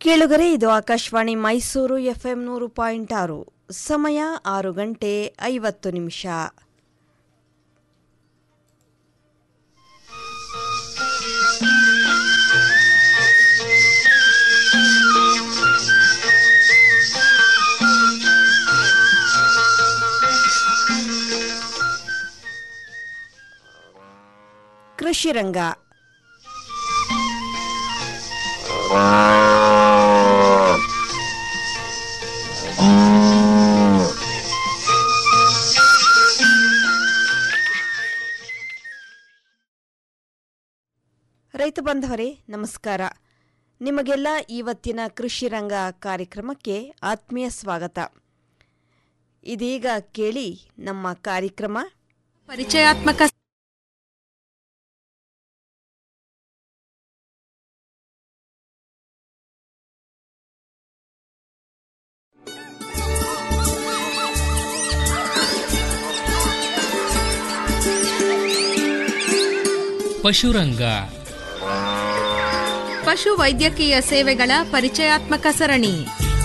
ಕೇಳುಗರೆ ಇದು ಆಕಾಶವಾಣಿ ಮೈಸೂರು ಎಫ್ಎಂ ನೂರು ಪಾಯಿಂಟ್ ಆರು ಸಮಯ ಆರು ಗಂಟೆ ಐವತ್ತು ನಿಮಿಷ ಕೃಷಿ ರಂಗ ರೈತ ಬಂಧವರೇ ನಮಸ್ಕಾರ ನಿಮಗೆಲ್ಲ ಇವತ್ತಿನ ಕೃಷಿ ರಂಗ ಕಾರ್ಯಕ್ರಮಕ್ಕೆ ಆತ್ಮೀಯ ಸ್ವಾಗತ ಇದೀಗ ಕೇಳಿ ನಮ್ಮ ಕಾರ್ಯಕ್ರಮ ಪರಿಚಯಾತ್ಮಕ ಪಶುರಂಗ ಪಶು ವೈದ್ಯಕೀಯ ಸೇವೆಗಳ ಪರಿಚಯಾತ್ಮಕ ಸರಣಿ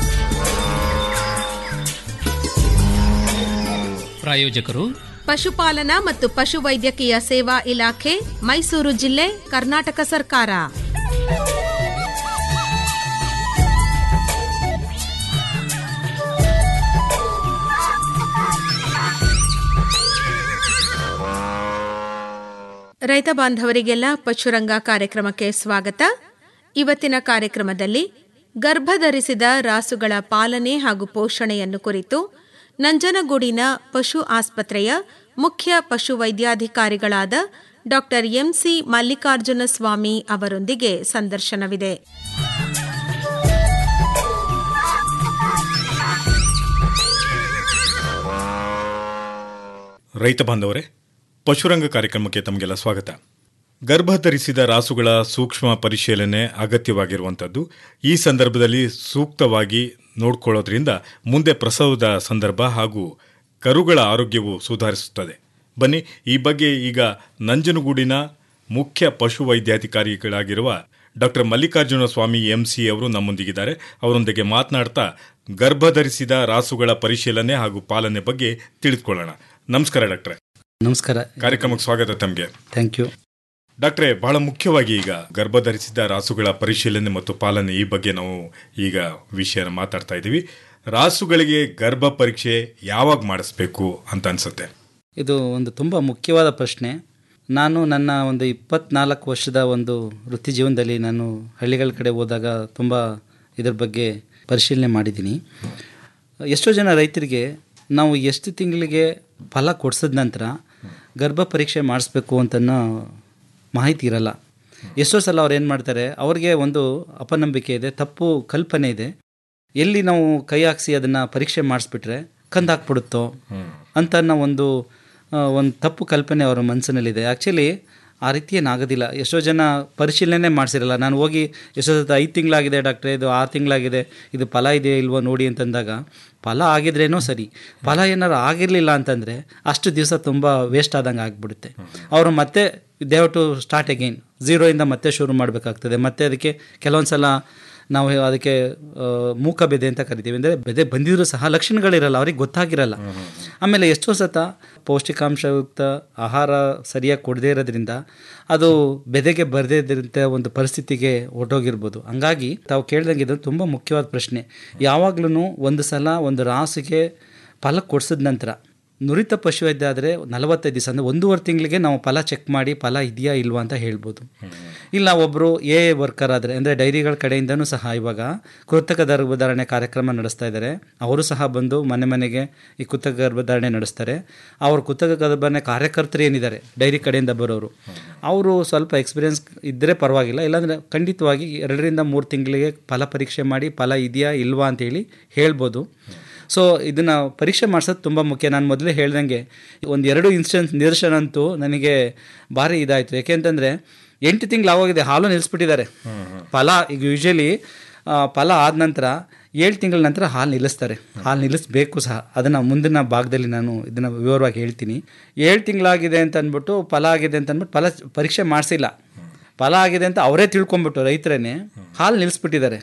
ಪ್ರಾಯೋಜಕರು ಪಶುಪಾಲನಾ ಮತ್ತು ಪಶು ವೈದ್ಯಕೀಯ ಸೇವಾ ಇಲಾಖೆ ಮೈಸೂರು ಜಿಲ್ಲೆ ಕರ್ನಾಟಕ ಸರ್ಕಾರ ರೈತ ಬಾಂಧವರಿಗೆಲ್ಲ ಪಶುರಂಗ ಕಾರ್ಯಕ್ರಮಕ್ಕೆ ಸ್ವಾಗತ ಇವತ್ತಿನ ಕಾರ್ಯಕ್ರಮದಲ್ಲಿ ಗರ್ಭಧರಿಸಿದ ರಾಸುಗಳ ಪಾಲನೆ ಹಾಗೂ ಪೋಷಣೆಯನ್ನು ಕುರಿತು ನಂಜನಗೂಡಿನ ಪಶು ಆಸ್ಪತ್ರೆಯ ಮುಖ್ಯ ಪಶು ವೈದ್ಯಾಧಿಕಾರಿಗಳಾದ ಡಾಕ್ಟರ್ ಎಂಸಿ ಮಲ್ಲಿಕಾರ್ಜುನ ಸ್ವಾಮಿ ಅವರೊಂದಿಗೆ ಸಂದರ್ಶನವಿದೆ ರೈತ ಬಾಂಧವರೇ ಪಶುರಂಗ ಕಾರ್ಯಕ್ರಮಕ್ಕೆ ತಮಗೆಲ್ಲ ಸ್ವಾಗತ ಗರ್ಭಧರಿಸಿದ ರಾಸುಗಳ ಸೂಕ್ಷ್ಮ ಪರಿಶೀಲನೆ ಅಗತ್ಯವಾಗಿರುವಂಥದ್ದು ಈ ಸಂದರ್ಭದಲ್ಲಿ ಸೂಕ್ತವಾಗಿ ನೋಡಿಕೊಳ್ಳೋದ್ರಿಂದ ಮುಂದೆ ಪ್ರಸವದ ಸಂದರ್ಭ ಹಾಗೂ ಕರುಗಳ ಆರೋಗ್ಯವು ಸುಧಾರಿಸುತ್ತದೆ ಬನ್ನಿ ಈ ಬಗ್ಗೆ ಈಗ ನಂಜನಗೂಡಿನ ಮುಖ್ಯ ಪಶು ವೈದ್ಯಾಧಿಕಾರಿಗಳಾಗಿರುವ ಡಾಕ್ಟರ್ ಮಲ್ಲಿಕಾರ್ಜುನ ಸ್ವಾಮಿ ಎಂಸಿ ಅವರು ನಮ್ಮೊಂದಿಗಿದ್ದಾರೆ ಅವರೊಂದಿಗೆ ಮಾತನಾಡ್ತಾ ಗರ್ಭಧರಿಸಿದ ರಾಸುಗಳ ಪರಿಶೀಲನೆ ಹಾಗೂ ಪಾಲನೆ ಬಗ್ಗೆ ತಿಳಿದುಕೊಳ್ಳೋಣ ನಮಸ್ಕಾರ ಡಾಕ್ಟ್ರೆ ನಮಸ್ಕಾರ ಕಾರ್ಯಕ್ರಮಕ್ಕೆ ಸ್ವಾಗತ ತಮಗೆ ಥ್ಯಾಂಕ್ ಯು ಡಾಕ್ಟ್ರೆ ಬಹಳ ಮುಖ್ಯವಾಗಿ ಈಗ ಗರ್ಭಧರಿಸಿದ ರಾಸುಗಳ ಪರಿಶೀಲನೆ ಮತ್ತು ಪಾಲನೆ ಈ ಬಗ್ಗೆ ನಾವು ಈಗ ವಿಷಯನ ಮಾತಾಡ್ತಾ ಇದ್ದೀವಿ ರಾಸುಗಳಿಗೆ ಗರ್ಭ ಪರೀಕ್ಷೆ ಯಾವಾಗ ಮಾಡಿಸ್ಬೇಕು ಅಂತ ಅನ್ಸುತ್ತೆ ಇದು ಒಂದು ತುಂಬ ಮುಖ್ಯವಾದ ಪ್ರಶ್ನೆ ನಾನು ನನ್ನ ಒಂದು ಇಪ್ಪತ್ನಾಲ್ಕು ವರ್ಷದ ಒಂದು ವೃತ್ತಿ ಜೀವನದಲ್ಲಿ ನಾನು ಹಳ್ಳಿಗಳ ಕಡೆ ಹೋದಾಗ ತುಂಬ ಇದ್ರ ಬಗ್ಗೆ ಪರಿಶೀಲನೆ ಮಾಡಿದ್ದೀನಿ ಎಷ್ಟೋ ಜನ ರೈತರಿಗೆ ನಾವು ಎಷ್ಟು ತಿಂಗಳಿಗೆ ಫಲ ಕೊಡಿಸಿದ ನಂತರ ಗರ್ಭ ಪರೀಕ್ಷೆ ಮಾಡಿಸ್ಬೇಕು ಅಂತನೋ ಮಾಹಿತಿ ಇರಲ್ಲ ಎಷ್ಟೋ ಸಲ ಅವ್ರು ಏನು ಮಾಡ್ತಾರೆ ಅವ್ರಿಗೆ ಒಂದು ಅಪನಂಬಿಕೆ ಇದೆ ತಪ್ಪು ಕಲ್ಪನೆ ಇದೆ ಎಲ್ಲಿ ನಾವು ಕೈ ಹಾಕ್ಸಿ ಅದನ್ನು ಪರೀಕ್ಷೆ ಮಾಡಿಸ್ಬಿಟ್ರೆ ಕಂದಾಕ್ಬಿಡುತ್ತೋ ಅಂತ ಅನ್ನೋ ಒಂದು ಆ, ಒಂದು ತಪ್ಪು ಕಲ್ಪನೆ ಅವರ ಮನಸ್ಸಿನಲ್ಲಿದೆ ಆ್ಯಕ್ಚುಲಿ ಆ ರೀತಿ ಏನಾಗೋದಿಲ್ಲ ಎಷ್ಟೋ ಜನ ಪರಿಶೀಲನೆ ಮಾಡಿಸಿರಲ್ಲ ನಾನು ಹೋಗಿ ಎಷ್ಟೋ ಸತ ಐದು ತಿಂಗಳಾಗಿದೆ ಡಾಕ್ಟ್ರೆ ಇದು ಆರು ತಿಂಗಳಾಗಿದೆ ಇದು ಫಲ ಇದೆಯೋ ಇಲ್ವೋ ನೋಡಿ ಅಂತಂದಾಗ ಫಲ ಆಗಿದ್ರೇನೋ ಸರಿ ಫಲ ಏನಾರು ಆಗಿರಲಿಲ್ಲ ಅಂತಂದರೆ ಅಷ್ಟು ದಿವಸ ತುಂಬ ವೇಸ್ಟ್ ಆದಂಗೆ ಆಗಿಬಿಡುತ್ತೆ ಅವರು ಮತ್ತೆ ದೇವ್ ಟು ಸ್ಟಾರ್ಟ್ ಅಗೈನ್ ಝೀರೋಯಿಂದ ಮತ್ತೆ ಶುರು ಮಾಡಬೇಕಾಗ್ತದೆ ಮತ್ತೆ ಅದಕ್ಕೆ ಕೆಲವೊಂದು ಸಲ ನಾವು ಅದಕ್ಕೆ ಆ, ಮೂಕ ಬೆದೆ ಅಂತ ಕರಿತೀವಿ ಅಂದರೆ ಬೆದೆ ಬಂದಿದ್ರು ಸಹ ಲಕ್ಷಣಗಳಿರಲ್ಲ ಅವ್ರಿಗೆ ಗೊತ್ತಾಗಿರಲ್ಲ ಆಮೇಲೆ ಎಷ್ಟೋ ಸತ ಪೌಷ್ಟಿಕಾಂಶಯುಕ್ತ ಆಹಾರ ಸರಿಯಾಗಿ ಕೊಡದೇ ಇರೋದ್ರಿಂದ ಅದು ಬೆದೆಗೆ ಬರದೇ ಇದ್ದಂಥ ಒಂದು ಪರಿಸ್ಥಿತಿಗೆ ಹೊರಟೋಗಿರ್ಬೋದು ಹಂಗಾಗಿ ತಾವು ಕೇಳ್ದಂಗೆ ಇದು ತುಂಬ ಮುಖ್ಯವಾದ ಪ್ರಶ್ನೆ ಯಾವಾಗ್ಲೂ ಒಂದು ಸಲ ಒಂದು ರಾಸಿಗೆ ಫಲ ಕೊಡಿಸಿದ ನಂತರ ನುರಿತ ಪಶುವೈದ್ಯ ಆದರೆ ನಲವತ್ತೈದು ದಿವಸ ಅಂದರೆ ಒಂದೂವರೆ ತಿಂಗಳಿಗೆ ನಾವು ಫಲ ಚೆಕ್ ಮಾಡಿ ಫಲ ಇದೆಯಾ ಇಲ್ವಾ ಅಂತ ಹೇಳ್ಬೋದು ಇಲ್ಲ ಒಬ್ಬರು ಎ ವರ್ಕರ್ ಆದರೆ ಅಂದರೆ ಡೈರಿಗಳ ಕಡೆಯಿಂದನೂ ಸಹ ಇವಾಗ ಕೃತಕ ಗರ್ಭಧಾರಣೆ ಕಾರ್ಯಕ್ರಮ ನಡೆಸ್ತಾ ಇದ್ದಾರೆ ಅವರು ಸಹ ಬಂದು ಮನೆ ಮನೆಗೆ ಈ ಕೃತಕ ಗರ್ಭಧಾರಣೆ ನಡೆಸ್ತಾರೆ ಅವ್ರ ಕೃತಕ ಗರ್ಭಧಾರಣೆ ಕಾರ್ಯಕರ್ತರು ಏನಿದ್ದಾರೆ ಡೈರಿ ಕಡೆಯಿಂದ ಬರೋರು ಅವರು ಸ್ವಲ್ಪ ಎಕ್ಸ್ಪೀರಿಯನ್ಸ್ ಇದ್ದರೆ ಪರವಾಗಿಲ್ಲ ಇಲ್ಲಾಂದರೆ ಖಂಡಿತವಾಗಿ ಎರಡರಿಂದ ಮೂರು ತಿಂಗಳಿಗೆ ಫಲ ಪರೀಕ್ಷೆ ಮಾಡಿ ಫಲ ಇದೆಯಾ ಇಲ್ವಾ ಅಂತೇಳಿ ಹೇಳ್ಬೋದು ಸೊ ಇದನ್ನು ಪರೀಕ್ಷೆ ಮಾಡಿಸೋದು ತುಂಬ ಮುಖ್ಯ ನಾನು ಮೊದಲೇ ಹೇಳ್ದಂಗೆ ಒಂದು ಎರಡು ಇನ್ಸ್ಟೆನ್ಸ್ ನಿದರ್ಶನ ಅಂತೂ ನನಗೆ ಭಾರಿ ಇದಾಯಿತು ಯಾಕೆಂತಂದರೆ ಎಂಟು ತಿಂಗಳು ಆಗೋಗಿದೆ ಹಾಲು ನಿಲ್ಲಿಸ್ಬಿಟ್ಟಿದ್ದಾರೆ ಫಲ ಈಗ ಯೂಶಲಿ ಫಲ ಆದ ನಂತರ ಏಳು ತಿಂಗಳ ನಂತರ ಹಾಲು ನಿಲ್ಲಿಸ್ತಾರೆ ಹಾಲು ನಿಲ್ಲಿಸ್ಬೇಕು ಸಹ ಅದನ್ನು ಮುಂದಿನ ಭಾಗದಲ್ಲಿ ನಾನು ಇದನ್ನು ವಿವರವಾಗಿ ಹೇಳ್ತೀನಿ ಏಳು ತಿಂಗಳಾಗಿದೆ ಅಂತ ಅಂದ್ಬಿಟ್ಟು ಫಲ ಆಗಿದೆ ಅಂತ ಅಂದ್ಬಿಟ್ಟು ಫಲ ಪರೀಕ್ಷೆ ಮಾಡಿಸಿಲ್ಲ ಫಲ ಆಗಿದೆ ಅಂತ ಅವರೇ ತಿಳ್ಕೊಂಬಿಟ್ಟು ರೈತರೇ ಹಾಲು ನಿಲ್ಲಿಸ್ಬಿಟ್ಟಿದ್ದಾರೆ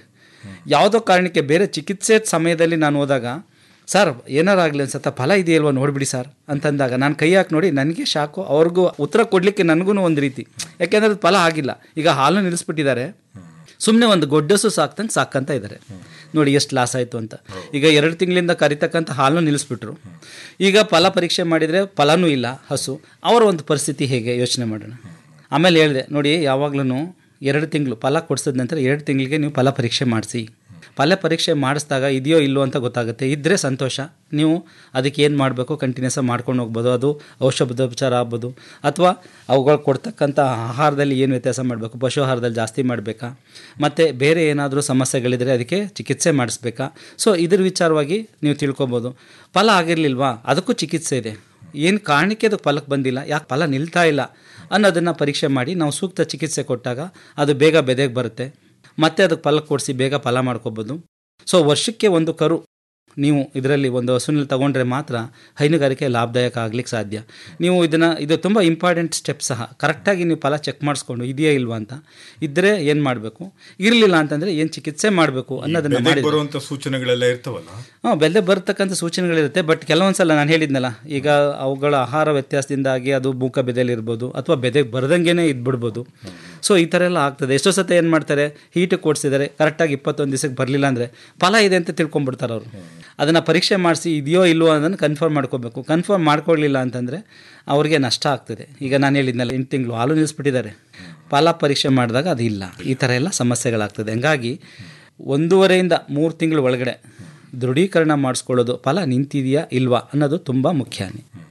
ಯಾವುದೋ ಕಾರಣಕ್ಕೆ ಬೇರೆ ಚಿಕಿತ್ಸೆ ಸಮಯದಲ್ಲಿ ನಾನು ಹೋದಾಗ ಸರ್ ಏನಾರಾಗಲಿ ಅನ್ಸತ್ತ ಫಲ ಇದೆಯಲ್ವ ನೋಡಿಬಿಡಿ ಸರ್ ಅಂತಂದಾಗ ನಾನು ಕೈ ಹಾಕಿ ನೋಡಿ ನನಗೆ ಶಾಕು ಅವ್ರಿಗೂ ಉತ್ತರ ಕೊಡಲಿಕ್ಕೆ ನನಗೂ ಒಂದು ರೀತಿ ಯಾಕೆಂದ್ರೆ ಅದು ಫಲ ಆಗಿಲ್ಲ ಈಗ ಹಾಲು ನಿಲ್ಲಿಸ್ಬಿಟ್ಟಿದ್ದಾರೆ ಸುಮ್ಮನೆ ಒಂದು ಗೊಡ್ಡಸು ಸಾಕ್ತಂಗೆ ಸಾಕಂತ ಇದ್ದಾರೆ ನೋಡಿ ಎಷ್ಟು ಲಾಸ್ ಆಯಿತು ಅಂತ ಈಗ ಎರಡು ತಿಂಗಳಿಂದ ಕರಿತಕ್ಕಂಥ ಹಾಲನ್ನು ನಿಲ್ಲಿಸ್ಬಿಟ್ರು ಈಗ ಫಲ ಪರೀಕ್ಷೆ ಮಾಡಿದರೆ ಫಲನೂ ಇಲ್ಲ ಹಸು ಅವರ ಒಂದು ಪರಿಸ್ಥಿತಿ ಹೇಗೆ ಯೋಚನೆ ಮಾಡೋಣ ಆಮೇಲೆ ಹೇಳಿದೆ ನೋಡಿ ಯಾವಾಗ್ಲೂ ಎರಡು ತಿಂಗಳು ಫಲ ಕೊಡಿಸಿದ ನಂತರ ಎರಡು ತಿಂಗಳಿಗೆ ನೀವು ಫಲ ಪರೀಕ್ಷೆ ಮಾಡಿಸಿ ಫಲ ಪರೀಕ್ಷೆ ಮಾಡಿಸಿದಾಗ ಇದೆಯೋ ಇಲ್ಲೋ ಅಂತ ಗೊತ್ತಾಗುತ್ತೆ ಇದ್ದರೆ ಸಂತೋಷ ನೀವು ಅದಕ್ಕೆ ಏನು ಮಾಡಬೇಕು ಕಂಟಿನ್ಯೂಸ್ ಮಾಡ್ಕೊಂಡು ಹೋಗ್ಬೋದು ಅದು ಔಷಧೋಪಚಾರ ಆಗ್ಬೋದು ಅಥವಾ ಅವುಗಳು ಕೊಡ್ತಕ್ಕಂಥ ಆಹಾರದಲ್ಲಿ ಏನು ವ್ಯತ್ಯಾಸ ಮಾಡಬೇಕು ಪಶು ಆಹಾರದಲ್ಲಿ ಜಾಸ್ತಿ ಮಾಡಬೇಕಾ ಮತ್ತು ಬೇರೆ ಏನಾದರೂ ಸಮಸ್ಯೆಗಳಿದ್ರೆ ಅದಕ್ಕೆ ಚಿಕಿತ್ಸೆ ಮಾಡಿಸ್ಬೇಕಾ ಸೊ ಇದ್ರ ವಿಚಾರವಾಗಿ ನೀವು ತಿಳ್ಕೊಬೋದು ಫಲ ಆಗಿರಲಿಲ್ವಾ ಅದಕ್ಕೂ ಚಿಕಿತ್ಸೆ ಇದೆ ಏನು ಕಾರಣಕ್ಕೆ ಅದಕ್ಕೆ ಫಲಕ್ಕೆ ಬಂದಿಲ್ಲ ಯಾಕೆ ಫಲ ನಿಲ್ತಾ ಇಲ್ಲ ಅನ್ನೋದನ್ನು ಪರೀಕ್ಷೆ ಮಾಡಿ ನಾವು ಸೂಕ್ತ ಚಿಕಿತ್ಸೆ ಕೊಟ್ಟಾಗ ಅದು ಬೇಗ ಬೆದೆಗೆ ಬರುತ್ತೆ ಮತ್ತೆ ಅದಕ್ಕೆ ಫಲ ಕೊಡಿಸಿ ಬೇಗ ಫಲ ಮಾಡ್ಕೋಬೋದು ಸೊ ವರ್ಷಕ್ಕೆ ಒಂದು ಕರು ನೀವು ಇದರಲ್ಲಿ ಒಂದು ಹಸುನಲ್ಲಿ ತಗೊಂಡ್ರೆ ಮಾತ್ರ ಹೈನುಗಾರಿಕೆ ಲಾಭದಾಯಕ ಆಗ್ಲಿಕ್ಕೆ ಸಾಧ್ಯ ನೀವು ಇದನ್ನು ಇದು ತುಂಬ ಇಂಪಾರ್ಟೆಂಟ್ ಸ್ಟೆಪ್ ಸಹ ಕರೆಕ್ಟಾಗಿ ನೀವು ಫಲ ಚೆಕ್ ಮಾಡಿಸ್ಕೊಂಡು ಇದೆಯಾ ಇಲ್ವಾ ಅಂತ ಇದ್ದರೆ ಏನು ಮಾಡಬೇಕು ಇರಲಿಲ್ಲ ಅಂತಂದರೆ ಏನು ಚಿಕಿತ್ಸೆ ಮಾಡಬೇಕು ಅನ್ನೋದನ್ನು ಬೆದೆಗೆ ಮಾಡಿ ಬರುವಂತ ಸೂಚನೆಗಳೆಲ್ಲ ಇರ್ತವಲ್ಲ ಹಾಂ ಬೆಲೆ ಬರ್ತಕ್ಕಂಥ ಸೂಚನೆಗಳಿರುತ್ತೆ ಬಟ್ ಕೆಲವೊಂದು ಸಲ ನಾನು ಹೇಳಿದ್ನಲ್ಲ ಈಗ ಅವುಗಳ ಆಹಾರ ವ್ಯತ್ಯಾಸದಿಂದಾಗಿ ಅದು ಮೂಕ ಬೆದೆಲಿರ್ಬೋದು ಅಥವಾ ಬೆದೆಗೆ ಬರ್ದಂಗೆನೇ ಇದ್ಬಿಡ್ಬೋದು ಸೊ ಈ ಥರ ಎಲ್ಲ ಆಗ್ತದೆ ಎಷ್ಟೋ ಸತ ಏನು ಮಾಡ್ತಾರೆ ಹೀಟ್ ಕೊಡಿಸಿದ್ದಾರೆ ಕರೆಕ್ಟಾಗಿ ಇಪ್ಪತ್ತೊಂದು ದಿವಸಕ್ಕೆ ಬರಲಿಲ್ಲ ಅಂದರೆ ಫಲ ಇದೆ ಅಂತ ತಿಳ್ಕೊಂಡ್ಬಿಡ್ತಾರೆ ಅವರು ಅದನ್ನು ಪರೀಕ್ಷೆ ಮಾಡಿಸಿ ಇದೆಯೋ ಇಲ್ವೋ ಅನ್ನೋದನ್ನು ಕನ್ಫರ್ಮ್ ಮಾಡ್ಕೋಬೇಕು ಕನ್ಫರ್ಮ್ ಮಾಡ್ಕೊಳ್ಳಿಲ್ಲ ಅಂತಂದರೆ ಅವ್ರಿಗೆ ನಷ್ಟ ಆಗ್ತದೆ ಈಗ ನಾನು ಹೇಳಿದ್ನಲ್ಲ ಎಂಟು ತಿಂಗಳು ಹಾಲು ನಿಲ್ಲಿಸ್ಬಿಟ್ಟಿದ್ದಾರೆ ಫಲ ಪರೀಕ್ಷೆ ಮಾಡಿದಾಗ ಅದು ಇಲ್ಲ ಈ ಥರ ಎಲ್ಲ ಸಮಸ್ಯೆಗಳಾಗ್ತದೆ ಹಂಗಾಗಿ ಒಂದೂವರೆಯಿಂದ ಮೂರು ತಿಂಗಳ ಒಳಗಡೆ ದೃಢೀಕರಣ ಮಾಡಿಸ್ಕೊಳ್ಳೋದು ಫಲ ನಿಂತಿದೆಯಾ ಇಲ್ವಾ ಅನ್ನೋದು ತುಂಬ ಮುಖ್ಯ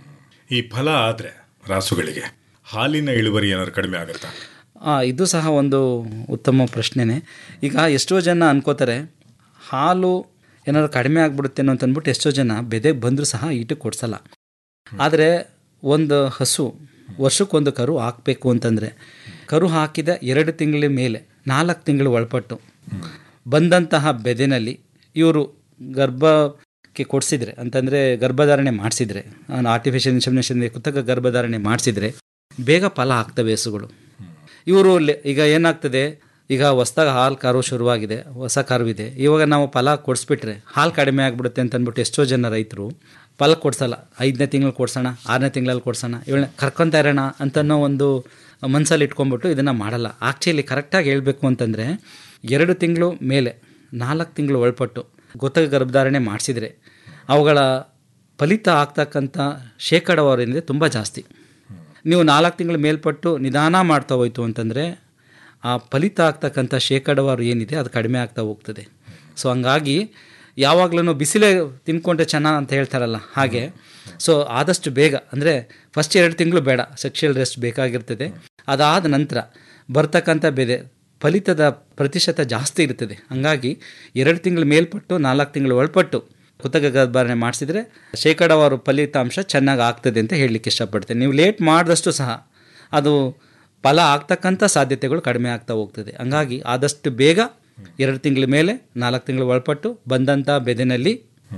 ಈ ಫಲ ಆದ್ರೆ ರಾಸುಗಳಿಗೆ ಹಾಲಿನ ಇಳುವರಿ ಏನಾದ್ರು ಕಡಿಮೆ ಆಗುತ್ತಾ ಆ, ಇದು ಸಹ ಒಂದು ಉತ್ತಮ ಪ್ರಶ್ನೆನೇ ಈಗ ಎಷ್ಟೋ ಜನ ಅನ್ಕೋತಾರೆ ಹಾಲು ಏನಾದ್ರು ಕಡಿಮೆ ಆಗ್ಬಿಡುತ್ತೇನೋ ಅಂತ ಅಂದ್ಬಿಟ್ಟು ಎಷ್ಟೋ ಜನ ಬೆದೆಗೆ ಬಂದರೂ ಸಹ ಈಟಕ್ಕೆ ಕೊಡ್ಸಲ್ಲ ಆದರೆ ಒಂದು ಹಸು ವರ್ಷಕ್ಕೊಂದು ಕರು ಹಾಕಬೇಕು ಅಂತಂದರೆ ಕರು ಹಾಕಿದ ಎರಡು ತಿಂಗಳ ಮೇಲೆ ನಾಲ್ಕು ತಿಂಗಳು ಒಳಪಟ್ಟು ಬಂದಂತಹ ಬೆದೆನಲ್ಲಿ ಇವರು ಗರ್ಭಕ್ಕೆ ಕೊಡಿಸಿದ್ರೆ ಅಂತಂದರೆ ಗರ್ಭಧಾರಣೆ ಮಾಡಿಸಿದ್ರೆ ಆರ್ಟಿಫಿಷಿಯಲ್ ಇನ್ಸಮಿನೇಷನ್ ಕೃತಕ ಗರ್ಭಧಾರಣೆ ಮಾಡಿಸಿದ್ರೆ ಬೇಗ ಫಲ ಆಗ್ತವೆ ಹಸುಗಳು ಇವರು ಈಗ ಏನಾಗ್ತದೆ ಈಗ ಹೊಸ್ದಾಗಿ ಹಾಲು ಕಾರು ಶುರುವಾಗಿದೆ ಹೊಸ ಕರುವಿದೆ ಇವಾಗ ನಾವು ಫಲ ಕೊಡಿಸ್ಬಿಟ್ರೆ ಹಾಲು ಕಡಿಮೆ ಆಗಿಬಿಡುತ್ತೆ ಅಂತ ಅಂದ್ಬಿಟ್ಟು ಎಷ್ಟೋ ಜನ ರೈತರು ಫಲ ಕೊಡ್ಸಲ್ಲ ಐದನೇ ತಿಂಗಳು ಕೊಡ್ಸೋಣ ಆರನೇ ತಿಂಗಳಲ್ಲಿ ಕೊಡ್ಸೋಣ ಇವಳನ್ನ ಕರ್ಕೊತಾ ಇರೋಣ ಅಂತನೋ ಒಂದು ಮನಸ್ಸಲ್ಲಿ ಇಟ್ಕೊಂಡ್ಬಿಟ್ಟು ಇದನ್ನು ಮಾಡಲ್ಲ ಆ್ಯಕ್ಚುಲಿ ಕರೆಕ್ಟಾಗಿ ಹೇಳಬೇಕು ಅಂತಂದರೆ ಎರಡು ತಿಂಗಳು ಮೇಲೆ ನಾಲ್ಕು ತಿಂಗಳು ಒಳಪಟ್ಟು ಗೊತ್ತಾಗ ಗರ್ಭಧಾರಣೆ ಮಾಡಿಸಿದ್ರೆ ಅವುಗಳ ಫಲಿತ ಆಗ್ತಕ್ಕಂಥ ಶೇಕಡವಾರು ಏನಿದೆ ತುಂಬ ಜಾಸ್ತಿ ನೀವು ನಾಲ್ಕು ತಿಂಗಳ ಮೇಲ್ಪಟ್ಟು ನಿಧಾನ ಮಾಡ್ತಾ ಹೋಯ್ತು ಅಂತಂದರೆ ಆ ಫಲಿತ ಆಗ್ತಕ್ಕಂಥ ಶೇಕಡವಾರು ಏನಿದೆ ಅದು ಕಡಿಮೆ ಆಗ್ತಾ ಹೋಗ್ತದೆ ಸೊ ಹಂಗಾಗಿ ಯಾವಾಗಲೂ ಬಿಸಿಲೇ ತಿನ್ಕೊಂಡ್ರೆ ಚೆನ್ನಾಗಿ ಅಂತ ಹೇಳ್ತಾರಲ್ಲ ಹಾಗೆ ಸೊ ಆದಷ್ಟು ಬೇಗ ಅಂದರೆ ಫಸ್ಟ್ ಎರಡು ತಿಂಗಳು ಬೇಡ ಸೆಕ್ಷುಯಲ್ ರೆಸ್ಟ್ ಬೇಕಾಗಿರ್ತದೆ ಅದಾದ ನಂತರ ಬರ್ತಕ್ಕಂಥ ಬೆದೆ ಫಲಿತದ ಪ್ರತಿಶತ ಜಾಸ್ತಿ ಇರ್ತದೆ ಹಂಗಾಗಿ ಎರಡು ತಿಂಗಳ ಮೇಲ್ಪಟ್ಟು ನಾಲ್ಕು ತಿಂಗಳು ಒಳಪಟ್ಟು ಕೃತಕ ಗರ್ಭಧಾರಣೆ ಮಾಡಿಸಿದ್ರೆ ಶೇಕಡವಾರು ಫಲಿತಾಂಶ ಚೆನ್ನಾಗಿ ಆಗ್ತದೆ ಅಂತ ಹೇಳಲಿಕ್ಕೆ ಇಷ್ಟಪಡ್ತೇನೆ ನೀವು ಲೇಟ್ ಮಾಡಿದಷ್ಟು ಸಹ ಅದು ಫಲ ಆಗ್ತಕ್ಕಂಥ ಸಾಧ್ಯತೆಗಳು ಕಡಿಮೆ ಆಗ್ತಾ ಹೋಗ್ತದೆ ಹಂಗಾಗಿ ಆದಷ್ಟು ಬೇಗ ಎರಡು ತಿಂಗಳ ಮೇಲೆ ನಾಲ್ಕು ತಿಂಗಳು ಒಳಪಟ್ಟು ಬಂದಂಥ ಬೆದೆನಲ್ಲಿ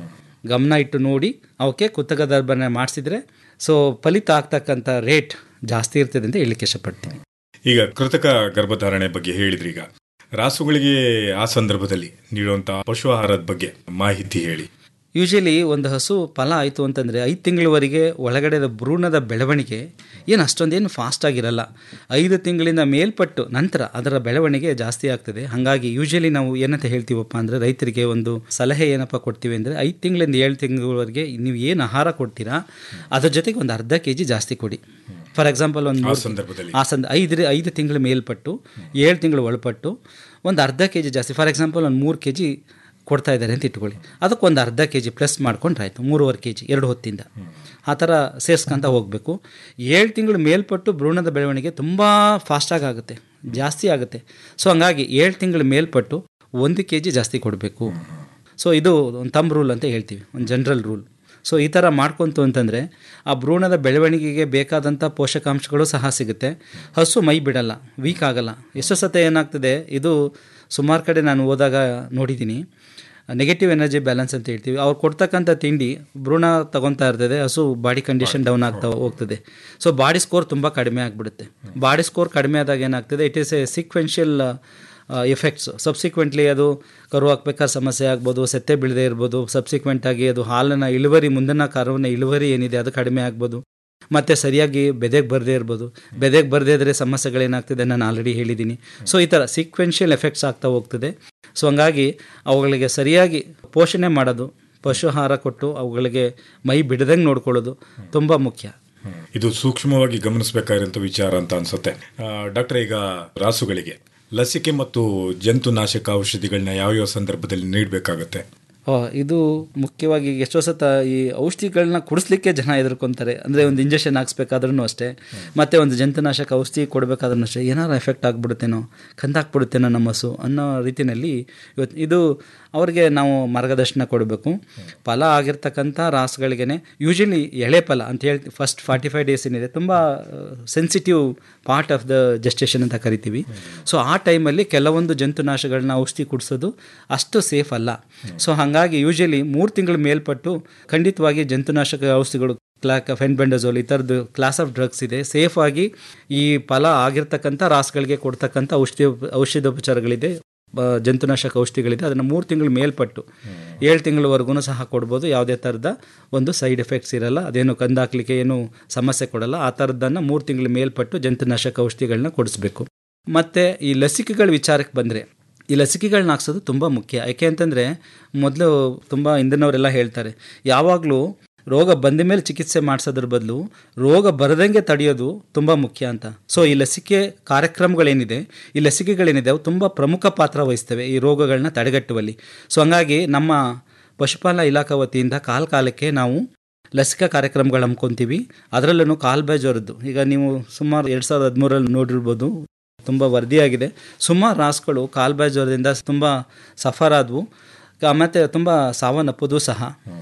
ಗಮನ ಇಟ್ಟು ನೋಡಿ ಅವಕ್ಕೆ ಕೃತಕ ಗರ್ಭಧಾರಣೆ ಮಾಡಿಸಿದ್ರೆ ಸೊ ಫಲಿತ ಆಗ್ತಕ್ಕಂಥ ರೇಟ್ ಜಾಸ್ತಿ ಇರ್ತದೆ ಅಂತ ಹೇಳಲಿಕ್ಕೆ ಇಷ್ಟಪಡ್ತೀನಿ ಈಗ ಕೃತಕ ಗರ್ಭಧಾರಣೆ ಬಗ್ಗೆ ಹೇಳಿದ್ರಿ ಈಗ ರಾಸುಗಳಿಗೆ ಆ ಸಂದರ್ಭದಲ್ಲಿ ನೀಡುವಂತ ಪಶು ಆಹಾರದ ಬಗ್ಗೆ ಮಾಹಿತಿ ಹೇಳಿ ಯೂಶಲಿ ಒಂದು ಹಸು ಫಲ ಆಯಿತು ಅಂತಂದರೆ ಐದು ತಿಂಗಳವರೆಗೆ ಒಳಗಡೆ ಭ್ರೂಣದ ಬೆಳವಣಿಗೆ ಏನು ಅಷ್ಟೊಂದೇನು ಫಾಸ್ಟ್ ಆಗಿರಲ್ಲ ಐದು ತಿಂಗಳಿಂದ ಮೇಲ್ಪಟ್ಟು ನಂತರ ಅದರ ಬೆಳವಣಿಗೆ ಜಾಸ್ತಿ ಆಗ್ತದೆ ಹಾಗಾಗಿ ಯೂಶಲಿ ನಾವು ಏನಂತ ಹೇಳ್ತೀವಪ್ಪ ಅಂದರೆ ರೈತರಿಗೆ ಒಂದು ಸಲಹೆ ಏನಪ್ಪ ಕೊಡ್ತೀವಿ ಅಂದರೆ ಐದು ತಿಂಗಳಿಂದ ಏಳು ತಿಂಗಳವರೆಗೆ ನೀವು ಏನು ಆಹಾರ ಕೊಡ್ತೀರಾ ಅದ್ರ ಜೊತೆಗೆ ಒಂದು ಅರ್ಧ ಕೆ ಜಿ ಜಾಸ್ತಿ ಕೊಡಿ ಫಾರ್ ಎಕ್ಸಾಂಪಲ್ ಒಂದು ಮೂರು- ಸಂದರ್ಭದಲ್ಲಿ? ಆ ಸಂದ ಐದು ಐದು ತಿಂಗಳು ಮೇಲ್ಪಟ್ಟು ಏಳು ತಿಂಗಳು ಒಳಪಟ್ಟು ಒಂದು ಅರ್ಧ ಕೆ ಜಿ ಜಾಸ್ತಿ ಫಾರ್ ಎಕ್ಸಾಂಪಲ್ ಒಂದು ಮೂರು ಕೆ ಜಿ ಕೊಡ್ತಾ ಇದ್ದಾರೆ ಅಂತ ಇಟ್ಕೊಳ್ಳಿ ಅದಕ್ಕೊಂದು ಅರ್ಧ ಕೆ ಜಿ ಪ್ಲಸ್ ಮಾಡ್ಕೊಂಡ್ರೆ ಆಯಿತು ಮೂರುವರೆ ಕೆ ಜಿ ಎರಡು ಹೊತ್ತಿಂದ ಆ ಥರ ಸೇರಿಸ್ಕೊಂತ ಹೋಗಬೇಕು ಏಳು ತಿಂಗಳು ಮೇಲ್ಪಟ್ಟು ಭ್ರೂಣದ ಬೆಳವಣಿಗೆ ತುಂಬ ಫಾಸ್ಟಾಗಿ ಆಗುತ್ತೆ ಜಾಸ್ತಿ ಆಗುತ್ತೆ ಸೊ ಹಂಗಾಗಿ ಏಳು ತಿಂಗಳು ಮೇಲ್ಪಟ್ಟು ಒಂದು ಕೆ ಜಿ ಜಾಸ್ತಿ ಕೊಡಬೇಕು ಸೊ ಇದು ಒಂದು ತಮ್ ರೂಲ್ ಅಂತ ಹೇಳ್ತೀವಿ ಒಂದು ಜನರಲ್ ರೂಲ್ ಸೊ ಈ ಥರ ಮಾಡ್ಕೊಂತು ಅಂತಂದರೆ ಆ ಭ್ರೂಣದ ಬೆಳವಣಿಗೆಗೆ ಬೇಕಾದಂಥ ಪೋಷಕಾಂಶಗಳು ಸಹ ಸಿಗುತ್ತೆ ಹಸು ಮೈ ಬಿಡಲ್ಲ ವೀಕ್ ಆಗಲ್ಲ ಎಷ್ಟೋ ಸತ ಏನಾಗ್ತದೆ ಇದು ಸುಮಾರು ಕಡೆ ನಾನು ಹೋದಾಗ ನೋಡಿದ್ದೀನಿ ನೆಗೆಟಿವ್ ಎನರ್ಜಿ ಬ್ಯಾಲೆನ್ಸ್ ಅಂತ ಹೇಳ್ತೀವಿ ಅವ್ರು ಕೊಡ್ತಕ್ಕಂಥ ತಿಂಡಿ ಭ್ರೂಣ ತಗೊತಾ ಇರ್ತದೆ ಹಸು ಬಾಡಿ ಕಂಡೀಷನ್ ಡೌನ್ ಆಗ್ತಾ ಹೋಗ್ತದೆ ಸೊ ಬಾಡಿ ಸ್ಕೋರ್ ತುಂಬ ಕಡಿಮೆ ಆಗಿಬಿಡುತ್ತೆ ಬಾಡಿ ಸ್ಕೋರ್ ಕಡಿಮೆ ಆದಾಗ ಏನಾಗ್ತದೆ it is a sequential effects subsequently ಅದು ಕರು ಹಾಕ್ಬೇಕಾದ್ರೆ ಸಮಸ್ಯೆ ಆಗ್ಬೋದು ಸೆತ್ತೆ ಬೀಳದೆ ಇರ್ಬೋದು ಸಬ್ಸಿಕ್ವೆಂಟಾಗಿ ಅದು ಹಾಲನ್ನು ಇಳುವರಿ ಮುಂದಿನ ಕರುವಿನ ಇಳುವರಿ ಏನಿದೆ ಅದು ಕಡಿಮೆ ಆಗ್ಬೋದು ಮತ್ತು ಸರಿಯಾಗಿ ಬೆದೆಗೆ ಬರದೇ ಇರ್ಬೋದು ಬೆದೆಗೆ ಬರದೇ ಇದ್ದರೆ ಸಮಸ್ಯೆಗಳೇನಾಗ್ತಿದೆ ನಾನು ಆಲ್ರೆಡಿ ಹೇಳಿದ್ದೀನಿ ಸೊ ಈ ಥರ ಸೀಕ್ವೆನ್ಷಿಯಲ್ ಎಫೆಕ್ಟ್ಸ್ ಆಗ್ತಾ ಹೋಗ್ತದೆ ಸೊ ಹಂಗಾಗಿ ಅವುಗಳಿಗೆ ಸರಿಯಾಗಿ ಪೋಷಣೆ ಮಾಡೋದು ಪಶುಹಾರ ಕೊಟ್ಟು ಅವುಗಳಿಗೆ ಮೈ ಬಿಡದಂಗೆ ನೋಡ್ಕೊಳ್ಳೋದು ತುಂಬ ಮುಖ್ಯ ಇದು ಸೂಕ್ಷ್ಮವಾಗಿ ಗಮನಿಸಬೇಕಾಗಿರುವಂಥ ವಿಚಾರ ಅಂತ ಅನ್ಸುತ್ತೆ ಆ, ಡಾಕ್ಟರ್ ಈಗ ರಾಸುಗಳಿಗೆ ಲಸಿಕೆ ಮತ್ತು ಜಂತುನಾಶಕ ಔಷಧಿಗಳನ್ನ ಯಾವ್ಯಾವ ಸಂದರ್ಭದಲ್ಲಿ ನೀಡಬೇಕಾಗತ್ತೆ ಆ, ಇದು ಮುಖ್ಯವಾಗಿ ಎಷ್ಟೋ ಸತ ಈ ಔಷಧಿಗಳನ್ನ ಕುಡಿಸ್ಲಿಕ್ಕೆ ಜನ ಹೆದರ್ಕೊಂತಾರೆ ಅಂದರೆ ಒಂದು ಇಂಜೆಕ್ಷನ್ ಹಾಕ್ಸ್ಬೇಕಾದ್ರೂ ಅಷ್ಟೇ ಮತ್ತು ಒಂದು ಜಂತುನಾಶಕ ಔಷಧಿ ಕೊಡಬೇಕಾದ್ರೂ ಅಷ್ಟೇ ಏನಾರು ಎಫೆಕ್ಟ್ ಆಗ್ಬಿಡುತ್ತೇನೋ ಕಂದಾಕ್ಬಿಡುತ್ತೇನೋ ನಮ್ಮ ಹಸು ಅನ್ನೋ ರೀತಿಯಲ್ಲಿ ಇವತ್ತು ಇದು ಅವ್ರಿಗೆ ನಾವು ಮಾರ್ಗದರ್ಶನ ಕೊಡಬೇಕು ಫಲ ಆಗಿರ್ತಕ್ಕಂಥ ರಾಸುಗಳಿಗೇ ಯೂಶಲಿ ಎಳೆ ಫಲ ಅಂತ ಹೇಳಿ ಫಸ್ಟ್ ಫಾರ್ಟಿ ಫೈವ್ ಡೇಸ್ ಏನಿದೆ ತುಂಬ sensitive part of the gestation ಅಂತ ಕರಿತೀವಿ ಸೊ ಆ ಟೈಮಲ್ಲಿ ಕೆಲವೊಂದು ಜಂತುನಾಶಗಳನ್ನ ಔಷಧಿ ಕುಡಿಸೋದು ಅಷ್ಟು ಸೇಫ್ ಅಲ್ಲ ಸೊ ಹಾಗಾಗಿ ಯೂಶಲಿ ಮೂರು ತಿಂಗಳ ಮೇಲ್ಪಟ್ಟು ಖಂಡಿತವಾಗಿ ಜಂತುನಾಶಕ ಔಷಧಿಗಳು ಕ್ಲಾಕ್ ಫೆನ್ಬೆಂಡಜೋಲ್ ಈ ಥರದ್ದು ಕ್ಲಾಸ್ ಆಫ್ ಡ್ರಗ್ಸ್ ಇದೆ ಸೇಫ್ ಆಗಿ ಈ ಫಲ ಆಗಿರ್ತಕ್ಕಂಥ ರಾಸುಗಳಿಗೆ ಕೊಡ್ತಕ್ಕಂಥ ಔಷಧಿ ಔಷಧೋಪಚಾರಗಳಿದೆ ಬ- ಜಂತುನಾಶಕ ಔಷಧಿಗಳಿದೆ ಅದನ್ನು ಮೂರು ತಿಂಗಳು ಮೇಲ್ಪಟ್ಟು ಏಳು ತಿಂಗಳವರೆಗೂ ಸಹ ಕೊಡ್ಬೋದು ಯಾವುದೇ ಥರದ ಒಂದು ಸೈಡ್ ಎಫೆಕ್ಟ್ಸ್ ಇರಲ್ಲ ಅದೇನು ಕಂದಾಕ್ಲಿಕ್ಕೆ ಏನು ಸಮಸ್ಯೆ ಕೊಡಲ್ಲ ಆ ಥರದ್ದನ್ನು ಮೂರು ತಿಂಗಳ ಮೇಲ್ಪಟ್ಟು ಜಂತುನಾಶಕ ಔಷಧಿಗಳನ್ನ ಕೊಡಿಸ್ಬೇಕು ಮತ್ತು ಈ ಲಸಿಕೆಗಳ ವಿಚಾರಕ್ಕೆ ಬಂದರೆ ಈ ಲಸಿಕೆಗಳನ್ನ ಹಾಕ್ಸೋದು ತುಂಬ ಮುಖ್ಯ ಯಾಕೆ ಅಂತಂದರೆ ಮೊದಲು ತುಂಬ ಹಿಂದಿನವರೆಲ್ಲ ಹೇಳ್ತಾರೆ ಯಾವಾಗಲೂ ರೋಗ ಬಂದ ಮೇಲೆ ಚಿಕಿತ್ಸೆ ಮಾಡಿಸೋದ್ರ ಬದಲು ರೋಗ ಬರದಂಗೆ ತಡೆಯೋದು ತುಂಬ ಮುಖ್ಯ ಅಂತ ಸೊ ಈ ಲಸಿಕೆ ಕಾರ್ಯಕ್ರಮಗಳೇನಿದೆ ಈ ಲಸಿಕೆಗಳೇನಿದೆ ಅವು ತುಂಬ ಪ್ರಮುಖ ಪಾತ್ರ ವಹಿಸ್ತವೆ ಈ ರೋಗಗಳನ್ನ ತಡೆಗಟ್ಟುವಲ್ಲಿ ಸೊ ಹಂಗಾಗಿ ನಮ್ಮ ಪಶುಪಾಲನಾ ಇಲಾಖಾ ವತಿಯಿಂದ ಕಾಲ ಕಾಲಕ್ಕೆ ನಾವು ಲಸಿಕಾ ಕಾರ್ಯಕ್ರಮಗಳು ಹಮ್ಮಿಕೊಂತೀವಿ ಅದರಲ್ಲೂ ಕಾಲ್ಬಾಯ್ ಜ್ವರದ್ದು ಈಗ ನೀವು ಸುಮಾರು ಎರಡು ಸಾವಿರದ ಹದಿಮೂರಲ್ಲಿ ನೋಡಿರ್ಬೋದು ತುಂಬ ವರದಿಯಾಗಿದೆ ಸುಮಾರು ರಾಸುಗಳು ಕಾಲ್ಬಾಯ್ ಜ್ವರದಿಂದ ತುಂಬ ಸಫರ್ ಆದವು ಮತ್ತು ತುಂಬ ಸಾವನ್ನಪ್ಪೋದು ಸಹ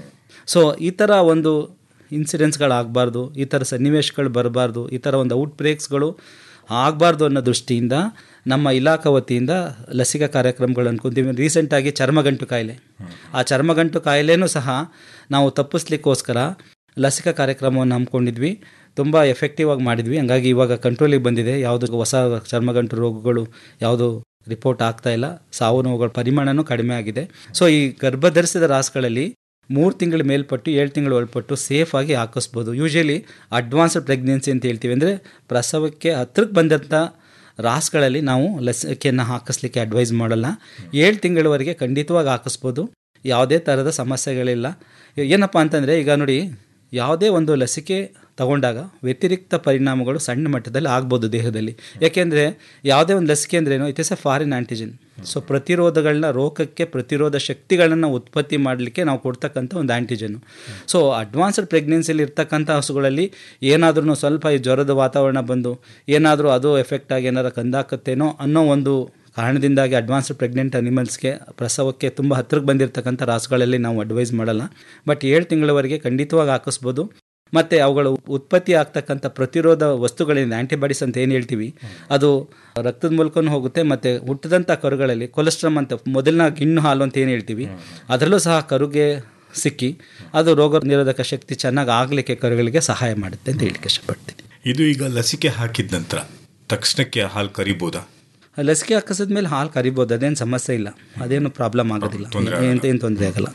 ಸೊ ಈ ಥರ ಒಂದು ಇನ್ಸಿಡೆನ್ಸ್ಗಳಾಗಬಾರ್ದು ಈ ಥರ ಸನ್ನಿವೇಶಗಳು ಬರಬಾರ್ದು ಈ ಥರ ಒಂದು ಔಟ್ ಬ್ರೇಕ್ಸ್ಗಳು ಆಗಬಾರ್ದು ಅನ್ನೋ ದೃಷ್ಟಿಯಿಂದ ನಮ್ಮ ಇಲಾಖಾ ವತಿಯಿಂದ ಲಸಿಕಾ ಕಾರ್ಯಕ್ರಮಗಳು ಅನ್ಕೊಂತೀವಿ ರೀಸೆಂಟಾಗಿ ಚರ್ಮಗಂಟು ಕಾಯಿಲೆ ಆ ಚರ್ಮಗಂಟು ಕಾಯಿಲೆನೂ ಸಹ ನಾವು ತಪ್ಪಿಸ್ಲಿಕ್ಕೋಸ್ಕರ ಲಸಿಕಾ ಕಾರ್ಯಕ್ರಮವನ್ನು ಹಮ್ಮಿಕೊಂಡಿದ್ವಿ ತುಂಬ ಎಫೆಕ್ಟಿವ್ ಆಗಿ ಮಾಡಿದ್ವಿ ಹಂಗಾಗಿ ಇವಾಗ ಕಂಟ್ರೋಲಿಗೆ ಬಂದಿದೆ ಯಾವುದು ಹೊಸ ಚರ್ಮಗಂಟು ರೋಗಗಳು ಯಾವುದು ರಿಪೋರ್ಟ್ ಆಗ್ತಾ ಇಲ್ಲ ಸಾವು ನೋವುಗಳ ಪರಿಮಾಣನೂ ಕಡಿಮೆ ಆಗಿದೆ ಸೊ ಈ ಗರ್ಭಧರಿಸಿದ ರಾಸುಗಳಲ್ಲಿ ಮೂರು ತಿಂಗಳ ಮೇಲ್ಪಟ್ಟು ಏಳು ತಿಂಗಳು ಒಳಪಟ್ಟು ಸೇಫಾಗಿ ಹಾಕಿಸ್ಬೋದು ಯೂಶಲಿ ಅಡ್ವಾನ್ಸ್ಡ್ ಪ್ರೆಗ್ನೆನ್ಸಿ ಅಂತ ಹೇಳ್ತೀವಿ ಅಂದರೆ ಪ್ರಸವಕ್ಕೆ ಹತ್ರಕ್ಕೆ ಬಂದಂಥ ರಾಸುಗಳಲ್ಲಿ ನಾವು ಲಸಿಕೆಯನ್ನು ಹಾಕಿಸ್ಲಿಕ್ಕೆ ಅಡ್ವೈಸ್ ಮಾಡಲ್ಲ ಏಳು ತಿಂಗಳವರೆಗೆ ಖಂಡಿತವಾಗಿ ಹಾಕಿಸ್ಬೋದು ಯಾವುದೇ ಥರದ ಸಮಸ್ಯೆಗಳಿಲ್ಲ ಏನಪ್ಪ ಅಂತಂದರೆ ಈಗ ನೋಡಿ ಯಾವುದೇ ಒಂದು ಲಸಿಕೆ ತಗೊಂಡಾಗ ವ್ಯತಿರಿಕ್ತ ಪರಿಣಾಮಗಳು ಸಣ್ಣ ಮಟ್ಟದಲ್ಲಿ ಆಗ್ಬೋದು ದೇಹದಲ್ಲಿ ಯಾಕೆಂದರೆ ಯಾವುದೇ ಒಂದು ಲಸಿಕೆ ಅಂದ್ರೇನು it is a foreign antigen so ಪ್ರತಿರೋಧಗಳನ್ನ ರೋಗಕ್ಕೆ ಪ್ರತಿರೋಧ ಶಕ್ತಿಗಳನ್ನು ಉತ್ಪತ್ತಿ ಮಾಡಲಿಕ್ಕೆ ನಾವು ಕೊಡ್ತಕ್ಕಂಥ ಒಂದು ಆ್ಯಂಟಿಜನ್ನು ಸೊ ಅಡ್ವಾನ್ಸ್ಡ್ ಪ್ರೆಗ್ನೆನ್ಸಿಲಿ ಇರ್ತಕ್ಕಂಥ ಹಸುಗಳಲ್ಲಿ ಏನಾದ್ರೂ ಸ್ವಲ್ಪ ಈ ಜ್ವರದ ವಾತಾವರಣ ಬಂದು ಏನಾದರೂ ಅದು ಎಫೆಕ್ಟ್ ಆಗಿ ಏನಾರು ಕಂದಾಕತ್ತೇನೋ ಅನ್ನೋ ಒಂದು ಕಾರಣದಿಂದಾಗಿ ಅಡ್ವಾನ್ಸ್ಡ್ ಪ್ರೆಗ್ನೆಂಟ್ ಅನಿಮಲ್ಸ್ಗೆ ಪ್ರಸವಕ್ಕೆ ತುಂಬ ಹತ್ತಿರಕ್ಕೆ ಬಂದಿರತಕ್ಕಂಥ ರಾಸುಗಳಲ್ಲಿ ನಾವು ಅಡ್ವೈಸ್ ಮಾಡಲ್ಲ ಬಟ್ ಏಳು ತಿಂಗಳವರೆಗೆ ಖಂಡಿತವಾಗಿ ಹಾಕಿಸ್ಬೋದು ಮತ್ತು ಅವುಗಳು ಉತ್ಪತ್ತಿ ಆಗ್ತಕ್ಕಂಥ ಪ್ರತಿರೋಧ ವಸ್ತುಗಳಿಂದ ಆ್ಯಂಟಿಬಾಡೀಸ್ ಅಂತ ಏನು ಹೇಳ್ತೀವಿ ಅದು ರಕ್ತದ ಮೂಲಕನೂ ಹೋಗುತ್ತೆ ಮತ್ತು ಹುಟ್ಟಿದಂಥ ಕರುಗಳಲ್ಲಿ ಕೊಲೆಸ್ಟ್ರಮ್ ಅಂತ ಮೊದಲನ ಗಿಣ್ಣು ಹಾಲು ಅಂತ ಏನು ಹೇಳ್ತೀವಿ ಅದರಲ್ಲೂ ಸಹ ಕರುಗೆ ಸಿಕ್ಕಿ ಅದು ರೋಗ ನಿರೋಧಕ ಶಕ್ತಿ ಚೆನ್ನಾಗಿ ಆಗಲಿಕ್ಕೆ ಕರುಗಳಿಗೆ ಸಹಾಯ ಮಾಡುತ್ತೆ ಅಂತ ಹೇಳಲಿಕ್ಕೆ ಇಷ್ಟಪಡ್ತೀನಿ ಇದು ಈಗ ಲಸಿಕೆ ಹಾಕಿದ ನಂತರ ತಕ್ಷಣಕ್ಕೆ ಹಾಲು ಕರಿಬೋದಾ ಲಸಿಕೆ ಹಾಕಿಸಿದ ಮೇಲೆ ಹಾಲು ಕರಿಬೋದು ಅದೇನು ಸಮಸ್ಯೆ ಇಲ್ಲ ಅದೇನು ಪ್ರಾಬ್ಲಮ್ ಆಗೋದಿಲ್ಲ ತೊಂದ್ರೆ ಏನು ಏನು ತೊಂದರೆ ಆಗಲ್ಲ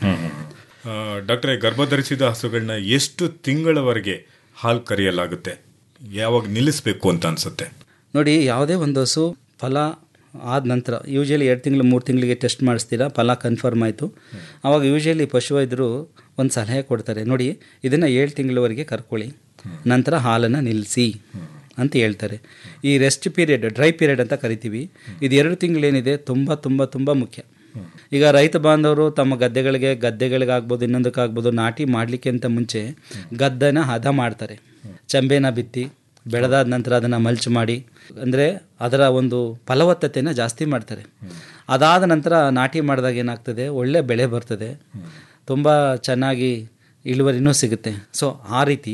ಆ, ಡಾಕ್ಟ್ರೇ ಗರ್ಭಧರಿಸಿದ ಹಸುಗಳನ್ನ ಎಷ್ಟು ತಿಂಗಳವರೆಗೆ ಹಾಲು ಕರೆಯಲಾಗುತ್ತೆ ಯಾವಾಗ ನಿಲ್ಲಿಸಬೇಕು ಅಂತ ಅನ್ಸುತ್ತೆ ನೋಡಿ ಯಾವುದೇ ಒಂದು ಹಸು ಫಲ ಆದ ನಂತರ ಯೂಶಲಿ ಎರಡು ತಿಂಗಳು ಮೂರು ತಿಂಗಳಿಗೆ ಟೆಸ್ಟ್ ಮಾಡಿಸ್ತೀರಾ ಫಲ ಕನ್ಫರ್ಮ್ ಆಯಿತು ಆವಾಗ ಯೂಶಲಿ ಪಶುವೈದ್ಯರು ಒಂದು ಸಲಹೆ ಕೊಡ್ತಾರೆ ನೋಡಿ ಇದನ್ನು ಏಳು ತಿಂಗಳವರೆಗೆ ಕರ್ಕೊಳ್ಳಿ ನಂತರ ಹಾಲನ್ನು ನಿಲ್ಲಿಸಿ ಅಂತ ಹೇಳ್ತಾರೆ ಈ ರೆಸ್ಟ್ ಪೀರಿಯಡ್ ಡ್ರೈ ಪೀರಿಯಡ್ ಅಂತ ಕರಿತೀವಿ ಇದು ಎರಡು ತಿಂಗಳೇನಿದೆ ತುಂಬ ತುಂಬ ತುಂಬ ಮುಖ್ಯ ಈಗ ರೈತ ಬಾಂಧವರು ತಮ್ಮ ಗದ್ದೆಗಳಿಗೆ ಗದ್ದೆಗಳಿಗಾಗ್ಬೋದು ಇನ್ನೊಂದಕ್ಕಾಗ್ಬೋದು ನಾಟಿ ಮಾಡಲಿಕ್ಕೆ ಅಂತ ಮುಂಚೆ ಗದ್ದೆನ ಹದ ಮಾಡ್ತಾರೆ ಚಂಬೆನ ಬಿತ್ತಿ ಬೆಳೆದಾದ ನಂತರ ಅದನ್ನು ಮಲ್ಚ್ ಮಾಡಿ ಅಂದರೆ ಅದರ ಒಂದು ಫಲವತ್ತತೆನ ಜಾಸ್ತಿ ಮಾಡ್ತಾರೆ ಅದಾದ ನಂತರ ನಾಟಿ ಮಾಡಿದಾಗ ಏನಾಗ್ತದೆ ಒಳ್ಳೆ ಬೆಳೆ ಬರ್ತದೆ ತುಂಬ ಚೆನ್ನಾಗಿ ಇಳುವರಿನೂ ಸಿಗುತ್ತೆ ಸೊ ಆ ರೀತಿ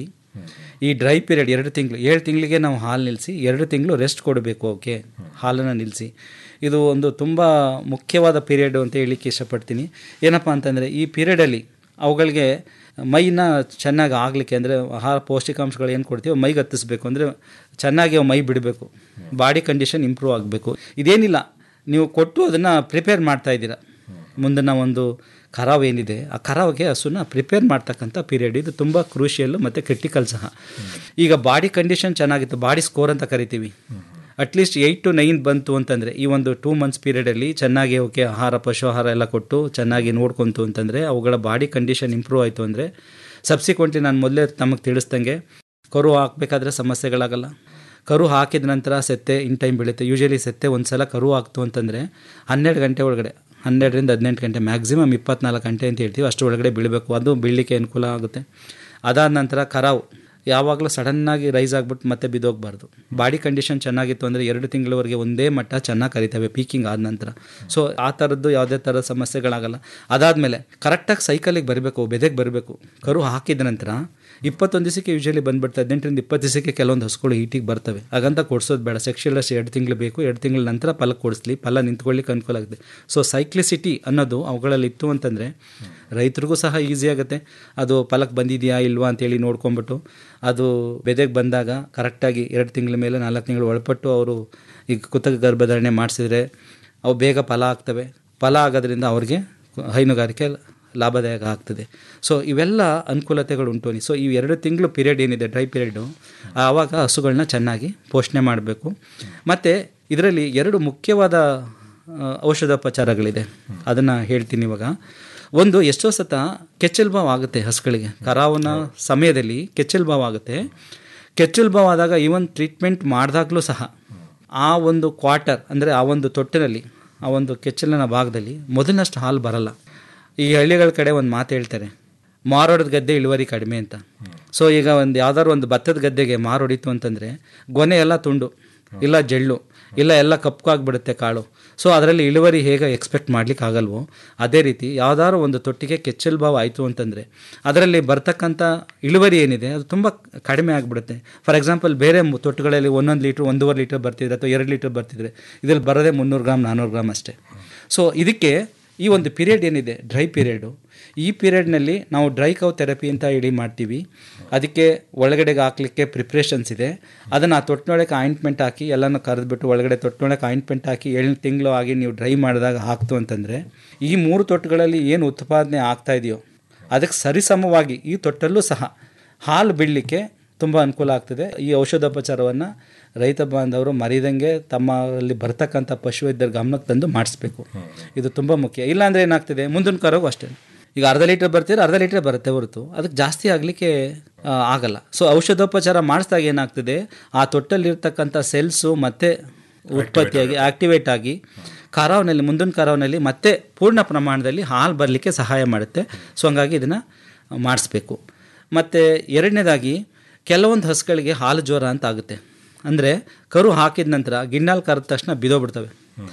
ಈ ಡ್ರೈ ಪೀರಿಯಡ್ ಎರಡು ತಿಂಗಳು ಏಳು ತಿಂಗಳಿಗೆ ನಾವು ಹಾಲು ನಿಲ್ಲಿಸಿ ಎರಡು ತಿಂಗಳು ರೆಸ್ಟ್ ಕೊಡಬೇಕು ಅವಕ್ಕೆ ಹಾಲನ್ನು ನಿಲ್ಲಿಸಿ ಇದು ಒಂದು ತುಂಬ ಮುಖ್ಯವಾದ ಪೀರಿಯಡ್ ಅಂತ ಹೇಳಲಿಕ್ಕೆ ಇಷ್ಟಪಡ್ತೀನಿ ಏನಪ್ಪ ಅಂತಂದರೆ ಈ ಪೀರಿಯಡಲ್ಲಿ ಅವುಗಳಿಗೆ ಮೈನ ಚೆನ್ನಾಗಿ ಆಗಲಿಕ್ಕೆ ಅಂದರೆ ಆಹಾರ ಪೌಷ್ಟಿಕಾಂಶಗಳು ಏನು ಕೊಡ್ತೀವೋ ಮೈಗೆ ಹತ್ತಿಸ್ಬೇಕು ಅಂದರೆ ಚೆನ್ನಾಗಿ ಅವು ಮೈ ಬಿಡಬೇಕು ಬಾಡಿ ಕಂಡೀಷನ್ ಇಂಪ್ರೂವ್ ಆಗಬೇಕು ಇದೇನಿಲ್ಲ ನೀವು ಕೊಟ್ಟು ಅದನ್ನು ಪ್ರಿಪೇರ್ ಮಾಡ್ತಾ ಇದ್ದೀರಾ ಮುಂದಿನ ಒಂದು ಕರಾವ್ ಏನಿದೆ ಆ ಕರಾವ್ಗೆ ಹಸುನ ಪ್ರಿಪೇರ್ ಮಾಡ್ತಕ್ಕಂಥ ಪೀರಿಯಡ್ ಇದು ತುಂಬ ಕ್ರೂಷಿಯಲ್ಲು ಮತ್ತು ಕ್ರಿಟಿಕಲ್ ಸಹ ಈಗ ಬಾಡಿ ಕಂಡೀಷನ್ ಚೆನ್ನಾಗಿತ್ತು ಬಾಡಿ ಸ್ಕೋರ್ ಅಂತ ಕರಿತೀವಿ ಅಟ್ಲೀಸ್ಟ್ ಏಯ್ಟ್ ಟು ನೈನ್ ಬಂತು ಅಂತಂದರೆ ಈ ಒಂದು ಟೂ ಮಂತ್ಸ್ ಪೀರಿಯಡಲ್ಲಿ ಚೆನ್ನಾಗಿ ಅವಕ್ಕೆ ಆಹಾರ ಪಶು ಆಹಾರ ಎಲ್ಲ ಕೊಟ್ಟು ಚೆನ್ನಾಗಿ ನೋಡ್ಕೊಂತು ಅಂತಂದರೆ ಅವುಗಳ ಬಾಡಿ ಕಂಡೀಷನ್ ಇಂಪ್ರೂವ್ ಆಯಿತು ಅಂದರೆ ಸಬ್ಸಿಕ್ವೆಂಟ್ಲಿ ನಾನು ಮೊದಲೇ ತಮಗೆ ತಿಳಿಸ್ದಂಗೆ ಕರು ಹಾಕಬೇಕಾದ್ರೆ ಸಮಸ್ಯೆಗಳಾಗಲ್ಲ ಕರು ಹಾಕಿದ ನಂತರ ಸೆತ್ತೆ ಇನ್ ಟೈಮ್ ಬೀಳುತ್ತೆ ಯೂಶಲಿ ಸೆತ್ತೆ ಒಂದು ಸಲ ಕರು ಹಾಕ್ತು ಅಂತಂದರೆ ಹನ್ನೆರಡು ಗಂಟೆ ಒಳಗಡೆ ಹನ್ನೆರಡರಿಂದ ಹದಿನೆಂಟು ಗಂಟೆ ಮ್ಯಾಕ್ಸಿಮಮ್ ಇಪ್ಪತ್ನಾಲ್ಕು ಗಂಟೆ ಅಂತ ಹೇಳ್ತೀವಿ ಅಷ್ಟು ಒಳಗಡೆ ಬೀಳಬೇಕು ಅದು ಬೀಳಲಿಕ್ಕೆ ಅನುಕೂಲ ಆಗುತ್ತೆ ಅದಾದ ನಂತರ ಕರಾವು ಯಾವಾಗಲೂ ಸಡನ್ನಾಗಿ ರೈಸ್ ಆಗಿಬಿಟ್ಟು ಮತ್ತೆ ಬಿದ್ದೋಗ್ಬಾರ್ದು ಬಾಡಿ ಕಂಡೀಷನ್ ಚೆನ್ನಾಗಿತ್ತು ಅಂದರೆ ಎರಡು ತಿಂಗಳವರೆಗೆ ಒಂದೇ ಮಟ್ಟ ಚೆನ್ನಾಗಿ ಕರಿತವೆ ಪೀಕಿಂಗ್ ಆದ ನಂತರ ಸೊ ಆ ಥರದ್ದು ಯಾವುದೇ ಥರದ ಸಮಸ್ಯೆಗಳಾಗಲ್ಲ ಅದಾದಮೇಲೆ ಕರೆಕ್ಟಾಗಿ ಸೈಕಲಿಗೆ ಬರಬೇಕು ಬೆದೆಗೆ ಬರಬೇಕು ಕರು ಹಾಕಿದ ನಂತರ ಇಪ್ಪತ್ತೊಂದು ದಿವಸಕ್ಕೆ ಯೂಶಲಿ ಬಂದ್ಬಿಡ್ತದೆ ಹದಿನೆಂಟರಿಂದ ಇಪ್ಪತ್ತು ದಿವಸಕ್ಕೆ ಕೆಲವೊಂದು ಹಸುಗಳು ಹೀಟಿಗೆ ಬರ್ತವೆ ಹಾಗಂತ ಕೊಡಿಸೋದು ಬೇಡ ಸೆಕ್ಷುವಲ್ ಅಷ್ಟು ಎರಡು ತಿಂಗಳು ಬೇಕು ಎರಡು ತಿಂಗಳ ನಂತರ ಫಲ ಕೊಡಿಸ್ಲಿ ಫಲ ನಿಂತ್ಕೊಳ್ಳಿಕ್ಕೆ ಅನುಕೂಲ ಆಗುತ್ತೆ ಸೊ ಸೈಕ್ಲಿಸಿಟಿ ಅನ್ನೋದು ಅವುಗಳಲ್ಲಿ ಇತ್ತು ಅಂತಂದರೆ ರೈತರಿಗೂ ಸಹ ಈಸಿ ಆಗುತ್ತೆ ಅದು ಫಲಕ್ಕೆ ಬಂದಿದೆಯಾ ಇಲ್ವಾ ಅಂತೇಳಿ ನೋಡ್ಕೊಂಬಿಟ್ಟು ಅದು ಬೆದೆಗೆ ಬಂದಾಗ ಕರೆಕ್ಟಾಗಿ ಎರಡು ತಿಂಗಳ ಮೇಲೆ ನಾಲ್ಕು ತಿಂಗಳು ಒಳಪಟ್ಟು ಅವರು ಈಗ ಕುತಕ ಗರ್ಭಧಾರಣೆ ಮಾಡಿಸಿದ್ರೆ ಅವು ಬೇಗ ಫಲ ಆಗ್ತವೆ ಫಲ ಆಗೋದ್ರಿಂದ ಅವ್ರಿಗೆ ಹೈನುಗಾರಿಕೆ ಲಾಭದಾಯಕ ಆಗ್ತದೆ ಸೊ ಇವೆಲ್ಲ ಅನುಕೂಲತೆಗಳು ಉಂಟು ಸೊ ಈ ಎರಡು ತಿಂಗಳು ಪೀರಿಯಡ್ ಏನಿದೆ ಡ್ರೈ ಪೀರಿಯಡು ಆವಾಗ ಹಸುಗಳನ್ನ ಚೆನ್ನಾಗಿ ಪೋಷಣೆ ಮಾಡಬೇಕು ಮತ್ತು ಇದರಲ್ಲಿ ಎರಡು ಮುಖ್ಯವಾದ ಆ, ಔಷಧೋಪಚಾರಗಳಿದೆ ಅದನ್ನು ಹೇಳ್ತೀನಿ ಇವಾಗ ಒಂದು ಎಷ್ಟೋ ಸತ ಕೆಚ್ಚಲು ಬಾವು ಆಗುತ್ತೆ ಹಸುಗಳಿಗೆ ಕರಾವನ ಸಮಯದಲ್ಲಿ ಕೆಚ್ಚಲು ಬಾವು ಆಗುತ್ತೆ ಕೆಚ್ಚಲು ಬಾವು ಆದಾಗ ಈವನ್ ಟ್ರೀಟ್ಮೆಂಟ್ ಮಾಡಿದಾಗಲೂ ಸಹ ಆ ಒಂದು ಕ್ವಾರ್ಟರ್ ಅಂದರೆ ಆ ಒಂದು ತೊಟ್ಟಿನಲ್ಲಿ ಆ ಒಂದು ಕೆಚ್ಚಲಿನ ಭಾಗದಲ್ಲಿ ಮೊದಲಿನಷ್ಟು ಹಾಲು ಬರಲ್ಲ ಈ ಹಳ್ಳಿಗಳ ಕಡೆ ಒಂದು ಮಾತು ಹೇಳ್ತಾರೆ ಮಾರೋಡದ ಗದ್ದೆ ಇಳುವರಿ ಕಡಿಮೆ ಅಂತ ಸೊ ಈಗ ಒಂದು ಯಾವ್ದಾದ್ರು ಒಂದು ಭತ್ತದ ಗದ್ದೆಗೆ ಮಾರೋಡಿತು ಅಂತಂದರೆ ಗೊನೆ ಎಲ್ಲ ತುಂಡು ಇಲ್ಲ ಜಳ್ಳು ಇಲ್ಲ ಎಲ್ಲ ಕಪ್ಪಗಾಗ್ಬಿಡುತ್ತೆ ಕಾಳು ಸೊ ಅದರಲ್ಲಿ ಇಳುವರಿ ಹೇಗೆ ಎಕ್ಸ್ಪೆಕ್ಟ್ ಮಾಡ್ಲಿಕ್ಕೆ ಆಗಲ್ವೋ ಅದೇ ರೀತಿ ಯಾವ್ದಾದ್ರು ಒಂದು ತೊಟ್ಟಿಗೆ ಕೆಚ್ಚಲು ಭಾವ ಆಯಿತು ಅಂತಂದರೆ ಅದರಲ್ಲಿ ಬರ್ತಕ್ಕಂಥ ಇಳುವರಿ ಏನಿದೆ ಅದು ತುಂಬ ಕಡಿಮೆ ಆಗಿಬಿಡುತ್ತೆ ಫಾರ್ ಎಕ್ಸಾಂಪಲ್ ಬೇರೆ ಮು- ತೊಟ್ಟುಗಳಲ್ಲಿ ಒಂದೊಂದು ಲೀಟ್ರ್ ಒಂದೂವರೆ ಲೀಟ್ರ್ ಬರ್ತಿದ್ರೆ ಅಥವಾ ಎರಡು ಲೀಟ್ರ್ ಬರ್ತಿದ್ರೆ ಇದರಲ್ಲಿ ಬರೋದೇ ಮುನ್ನೂರು ಗ್ರಾಮ್ ನಾನ್ನೂರು ಗ್ರಾಮ್ ಅಷ್ಟೇ ಸೊ ಇದಕ್ಕೆ ಈ ಒಂದು ಪೀರಿಯಡ್ ಏನಿದೆ ಡ್ರೈ ಪೀರಿಯಡು ಈ ಪೀರಿಯಡ್ನಲ್ಲಿ ನಾವು ಡ್ರೈ ಕೌ ಥೆರಪಿ ಅಂತ ಹೇಳಿ ಮಾಡ್ತೀವಿ ಅದಕ್ಕೆ ಒಳಗಡೆಗೆ ಹಾಕ್ಲಿಕ್ಕೆ ಪ್ರಿಪ್ರೇಷನ್ಸ್ ಇದೆ ಅದನ್ನು ಆ ತೊಟ್ಟಿನೊಳಗೆ ಆಯಿಂಟ್ಮೆಂಟ್ ಹಾಕಿ ಎಲ್ಲನೂ ಕರೆದ್ಬಿಟ್ಟು ಒಳಗಡೆ ತೊಟ್ಟಿನೊಳಗೆ ಆಯಿಂಟ್ಮೆಂಟ್ ಹಾಕಿ ಏಳು ತಿಂಗಳು ಆಗಿ ನೀವು ಡ್ರೈ ಮಾಡಿದಾಗ ಹಾಕ್ತು ಅಂತಂದರೆ ಈ ಮೂರು ತೊಟ್ಟುಗಳಲ್ಲಿ ಏನು ಉತ್ಪಾದನೆ ಆಗ್ತಾ ಇದೆಯೋ ಅದಕ್ಕೆ ಸರಿಸಮವಾಗಿ ಈ ತೊಟ್ಟಲ್ಲೂ ಸಹ ಹಾಲು ಬಿಡಲಿಕ್ಕೆ ತುಂಬ ಅನುಕೂಲ ಆಗ್ತದೆ ಈ ಔಷಧೋಪಚಾರವನ್ನು ರೈತ ಬಾಂಧವರು ಮರಿದಂಗೆ ತಮ್ಮಲ್ಲಿ ಬರ್ತಕ್ಕಂಥ ಪಶುವೈದ್ಯರ ಗಮನಕ್ಕೆ ತಂದು ಮಾಡಿಸ್ಬೇಕು ಇದು ತುಂಬ ಮುಖ್ಯ ಇಲ್ಲಾಂದರೆ ಏನಾಗ್ತದೆ ಮುಂದಿನ ಕರೋಗು ಅಷ್ಟೇ ಈಗ ಅರ್ಧ ಲೀಟ್ರ್ ಬರ್ತೀರ ಅರ್ಧ ಲೀಟ್ರ್ ಬರುತ್ತೆ ಹೊರತು ಅದಕ್ಕೆ ಜಾಸ್ತಿ ಆಗಲಿಕ್ಕೆ ಆಗಲ್ಲ ಸೊ ಔಷಧೋಪಚಾರ ಮಾಡಿಸಿದಾಗ ಏನಾಗ್ತದೆ ಆ ತೊಟ್ಟಲ್ಲಿರ್ತಕ್ಕಂಥ ಸೆಲ್ಸು ಮತ್ತೆ ಉತ್ಪತ್ತಿಯಾಗಿ ಆಕ್ಟಿವೇಟ್ ಆಗಿ ಕರಾವ್ನಲ್ಲಿ ಮುಂದಿನ ಕರಾವ್ನಲ್ಲಿ ಮತ್ತೆ ಪೂರ್ಣ ಪ್ರಮಾಣದಲ್ಲಿ ಹಾಲು ಬರಲಿಕ್ಕೆ ಸಹಾಯ ಮಾಡುತ್ತೆ ಸೊ ಹಂಗಾಗಿ ಇದನ್ನು ಮಾಡಿಸ್ಬೇಕು ಮತ್ತು ಎರಡನೇದಾಗಿ ಕೆಲವೊಂದು ಹಸುಗಳಿಗೆ ಹಾಲು ಜ್ವರ ಅಂತ ಆಗುತ್ತೆ ಅಂದರೆ ಕರು ಹಾಕಿದ ನಂತರ ಗಿಣ್ಣಾಲ್ ಕರೆದ ತಕ್ಷಣ ಬಿದೋಗ್ಬಿಡ್ತವೆ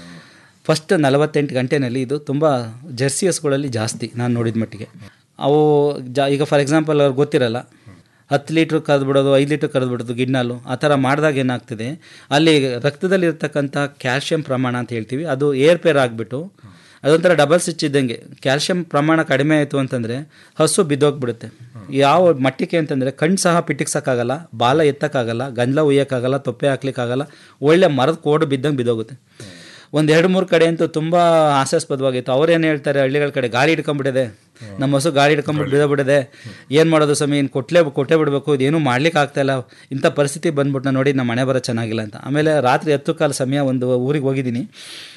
ಫಸ್ಟ್ ನಲವತ್ತೆಂಟು ಗಂಟೆನಲ್ಲಿ ಇದು ತುಂಬ ಜರ್ಸಿ ಹಸುಗಳಲ್ಲಿ ಜಾಸ್ತಿ ನಾನು ನೋಡಿದ ಮಟ್ಟಿಗೆ ಅವು ಜಾ ಈಗ ಫಾರ್ ಎಕ್ಸಾಂಪಲ್ ಅವ್ರಿಗೆ ಗೊತ್ತಿರಲ್ಲ ಹತ್ತು ಲೀಟ್ರ್ ಕರೆದ್ಬಿಡೋದು ಐದು ಲೀಟ್ರ್ ಕರೆದ್ಬಿಡೋದು ಗಿಣ್ಣಾಲು ಆ ಥರ ಮಾಡಿದಾಗ ಏನಾಗ್ತದೆ ಅಲ್ಲಿ ರಕ್ತದಲ್ಲಿ ಇರ್ತಕ್ಕಂಥ ಕ್ಯಾಲ್ಶಿಯಂ ಪ್ರಮಾಣ ಅಂತ ಹೇಳ್ತೀವಿ ಅದು ಏರ್ಪೇರ್ ಆಗಿಬಿಟ್ಟು ಅದೊಂಥರ ಡಬಲ್ ಸ್ವಿಚ್ ಇದ್ದಂಗೆ ಕ್ಯಾಲ್ಶಿಯಂ ಪ್ರಮಾಣ ಕಡಿಮೆ ಆಯಿತು ಅಂತಂದರೆ ಹಸು ಬಿದ್ದೋಗ್ಬಿಡುತ್ತೆ ಯಾವ ಮಟ್ಟಿಗೆ ಅಂತಂದರೆ ಕಣ್ಣು ಸಹ ಪಿಟಿಕ್ಸೋಕ್ಕಾಗಲ್ಲ ಬಾಲ ಎತ್ತಕ್ಕಾಗಲ್ಲ ಗಂಜಲ ಉಯ್ಯೋಕ್ಕಾಗಲ್ಲ ತೊಪ್ಪೆ ಹಾಕ್ಲಿಕ್ಕಾಗಲ್ಲ ಒಳ್ಳೆ ಮರದ ಕೋಡು ಬಿದ್ದಂಗೆ ಬಿದ್ದೋಗುತ್ತೆ ಒಂದು ಎರಡು ಮೂರು ಕಡೆ ಅಂತೂ ತುಂಬ ಹಾಸ್ಯಾಸ್ಪದವಾಗಿತ್ತು ಅವ್ರೇನು ಹೇಳ್ತಾರೆ ಹಳ್ಳಿಗಳ ಕಡೆ ಗಾಳಿ ಹಿಡ್ಕೊಂಬಿಟ್ಟಿದೆ ನಮ್ಮ ಹಸು ಗಾಳಿ ಹಿಡ್ಕೊಂಬಿಟ್ಟು ಬಿಡೋಬಿಟ್ಟಿದೆ ಏನು ಮಾಡೋದು ಸ್ವಾಮಿ ಇನ್ನು ಕೊಟ್ಲೇ ಕೊಟ್ಟೇ ಬಿಡಬೇಕು ಇದೇನು ಮಾಡ್ಲಿಕ್ಕೆ ಆಗ್ತಾಯಿಲ್ಲ ಇಂಥ ಪರಿಸ್ಥಿತಿ ಬಂದ್ಬಿಟ್ಟು ನಾನು ನೋಡಿ ನಮ್ಮ ಮನೆ ಬರೋ ಚೆನ್ನಾಗಿಲ್ಲ ಅಂತ ಆಮೇಲೆ ರಾತ್ರಿ ಹತ್ತು ಕಾಲ ಸಮಯ ಒಂದು ಊರಿಗೆ ಹೋಗಿದ್ದೀನಿ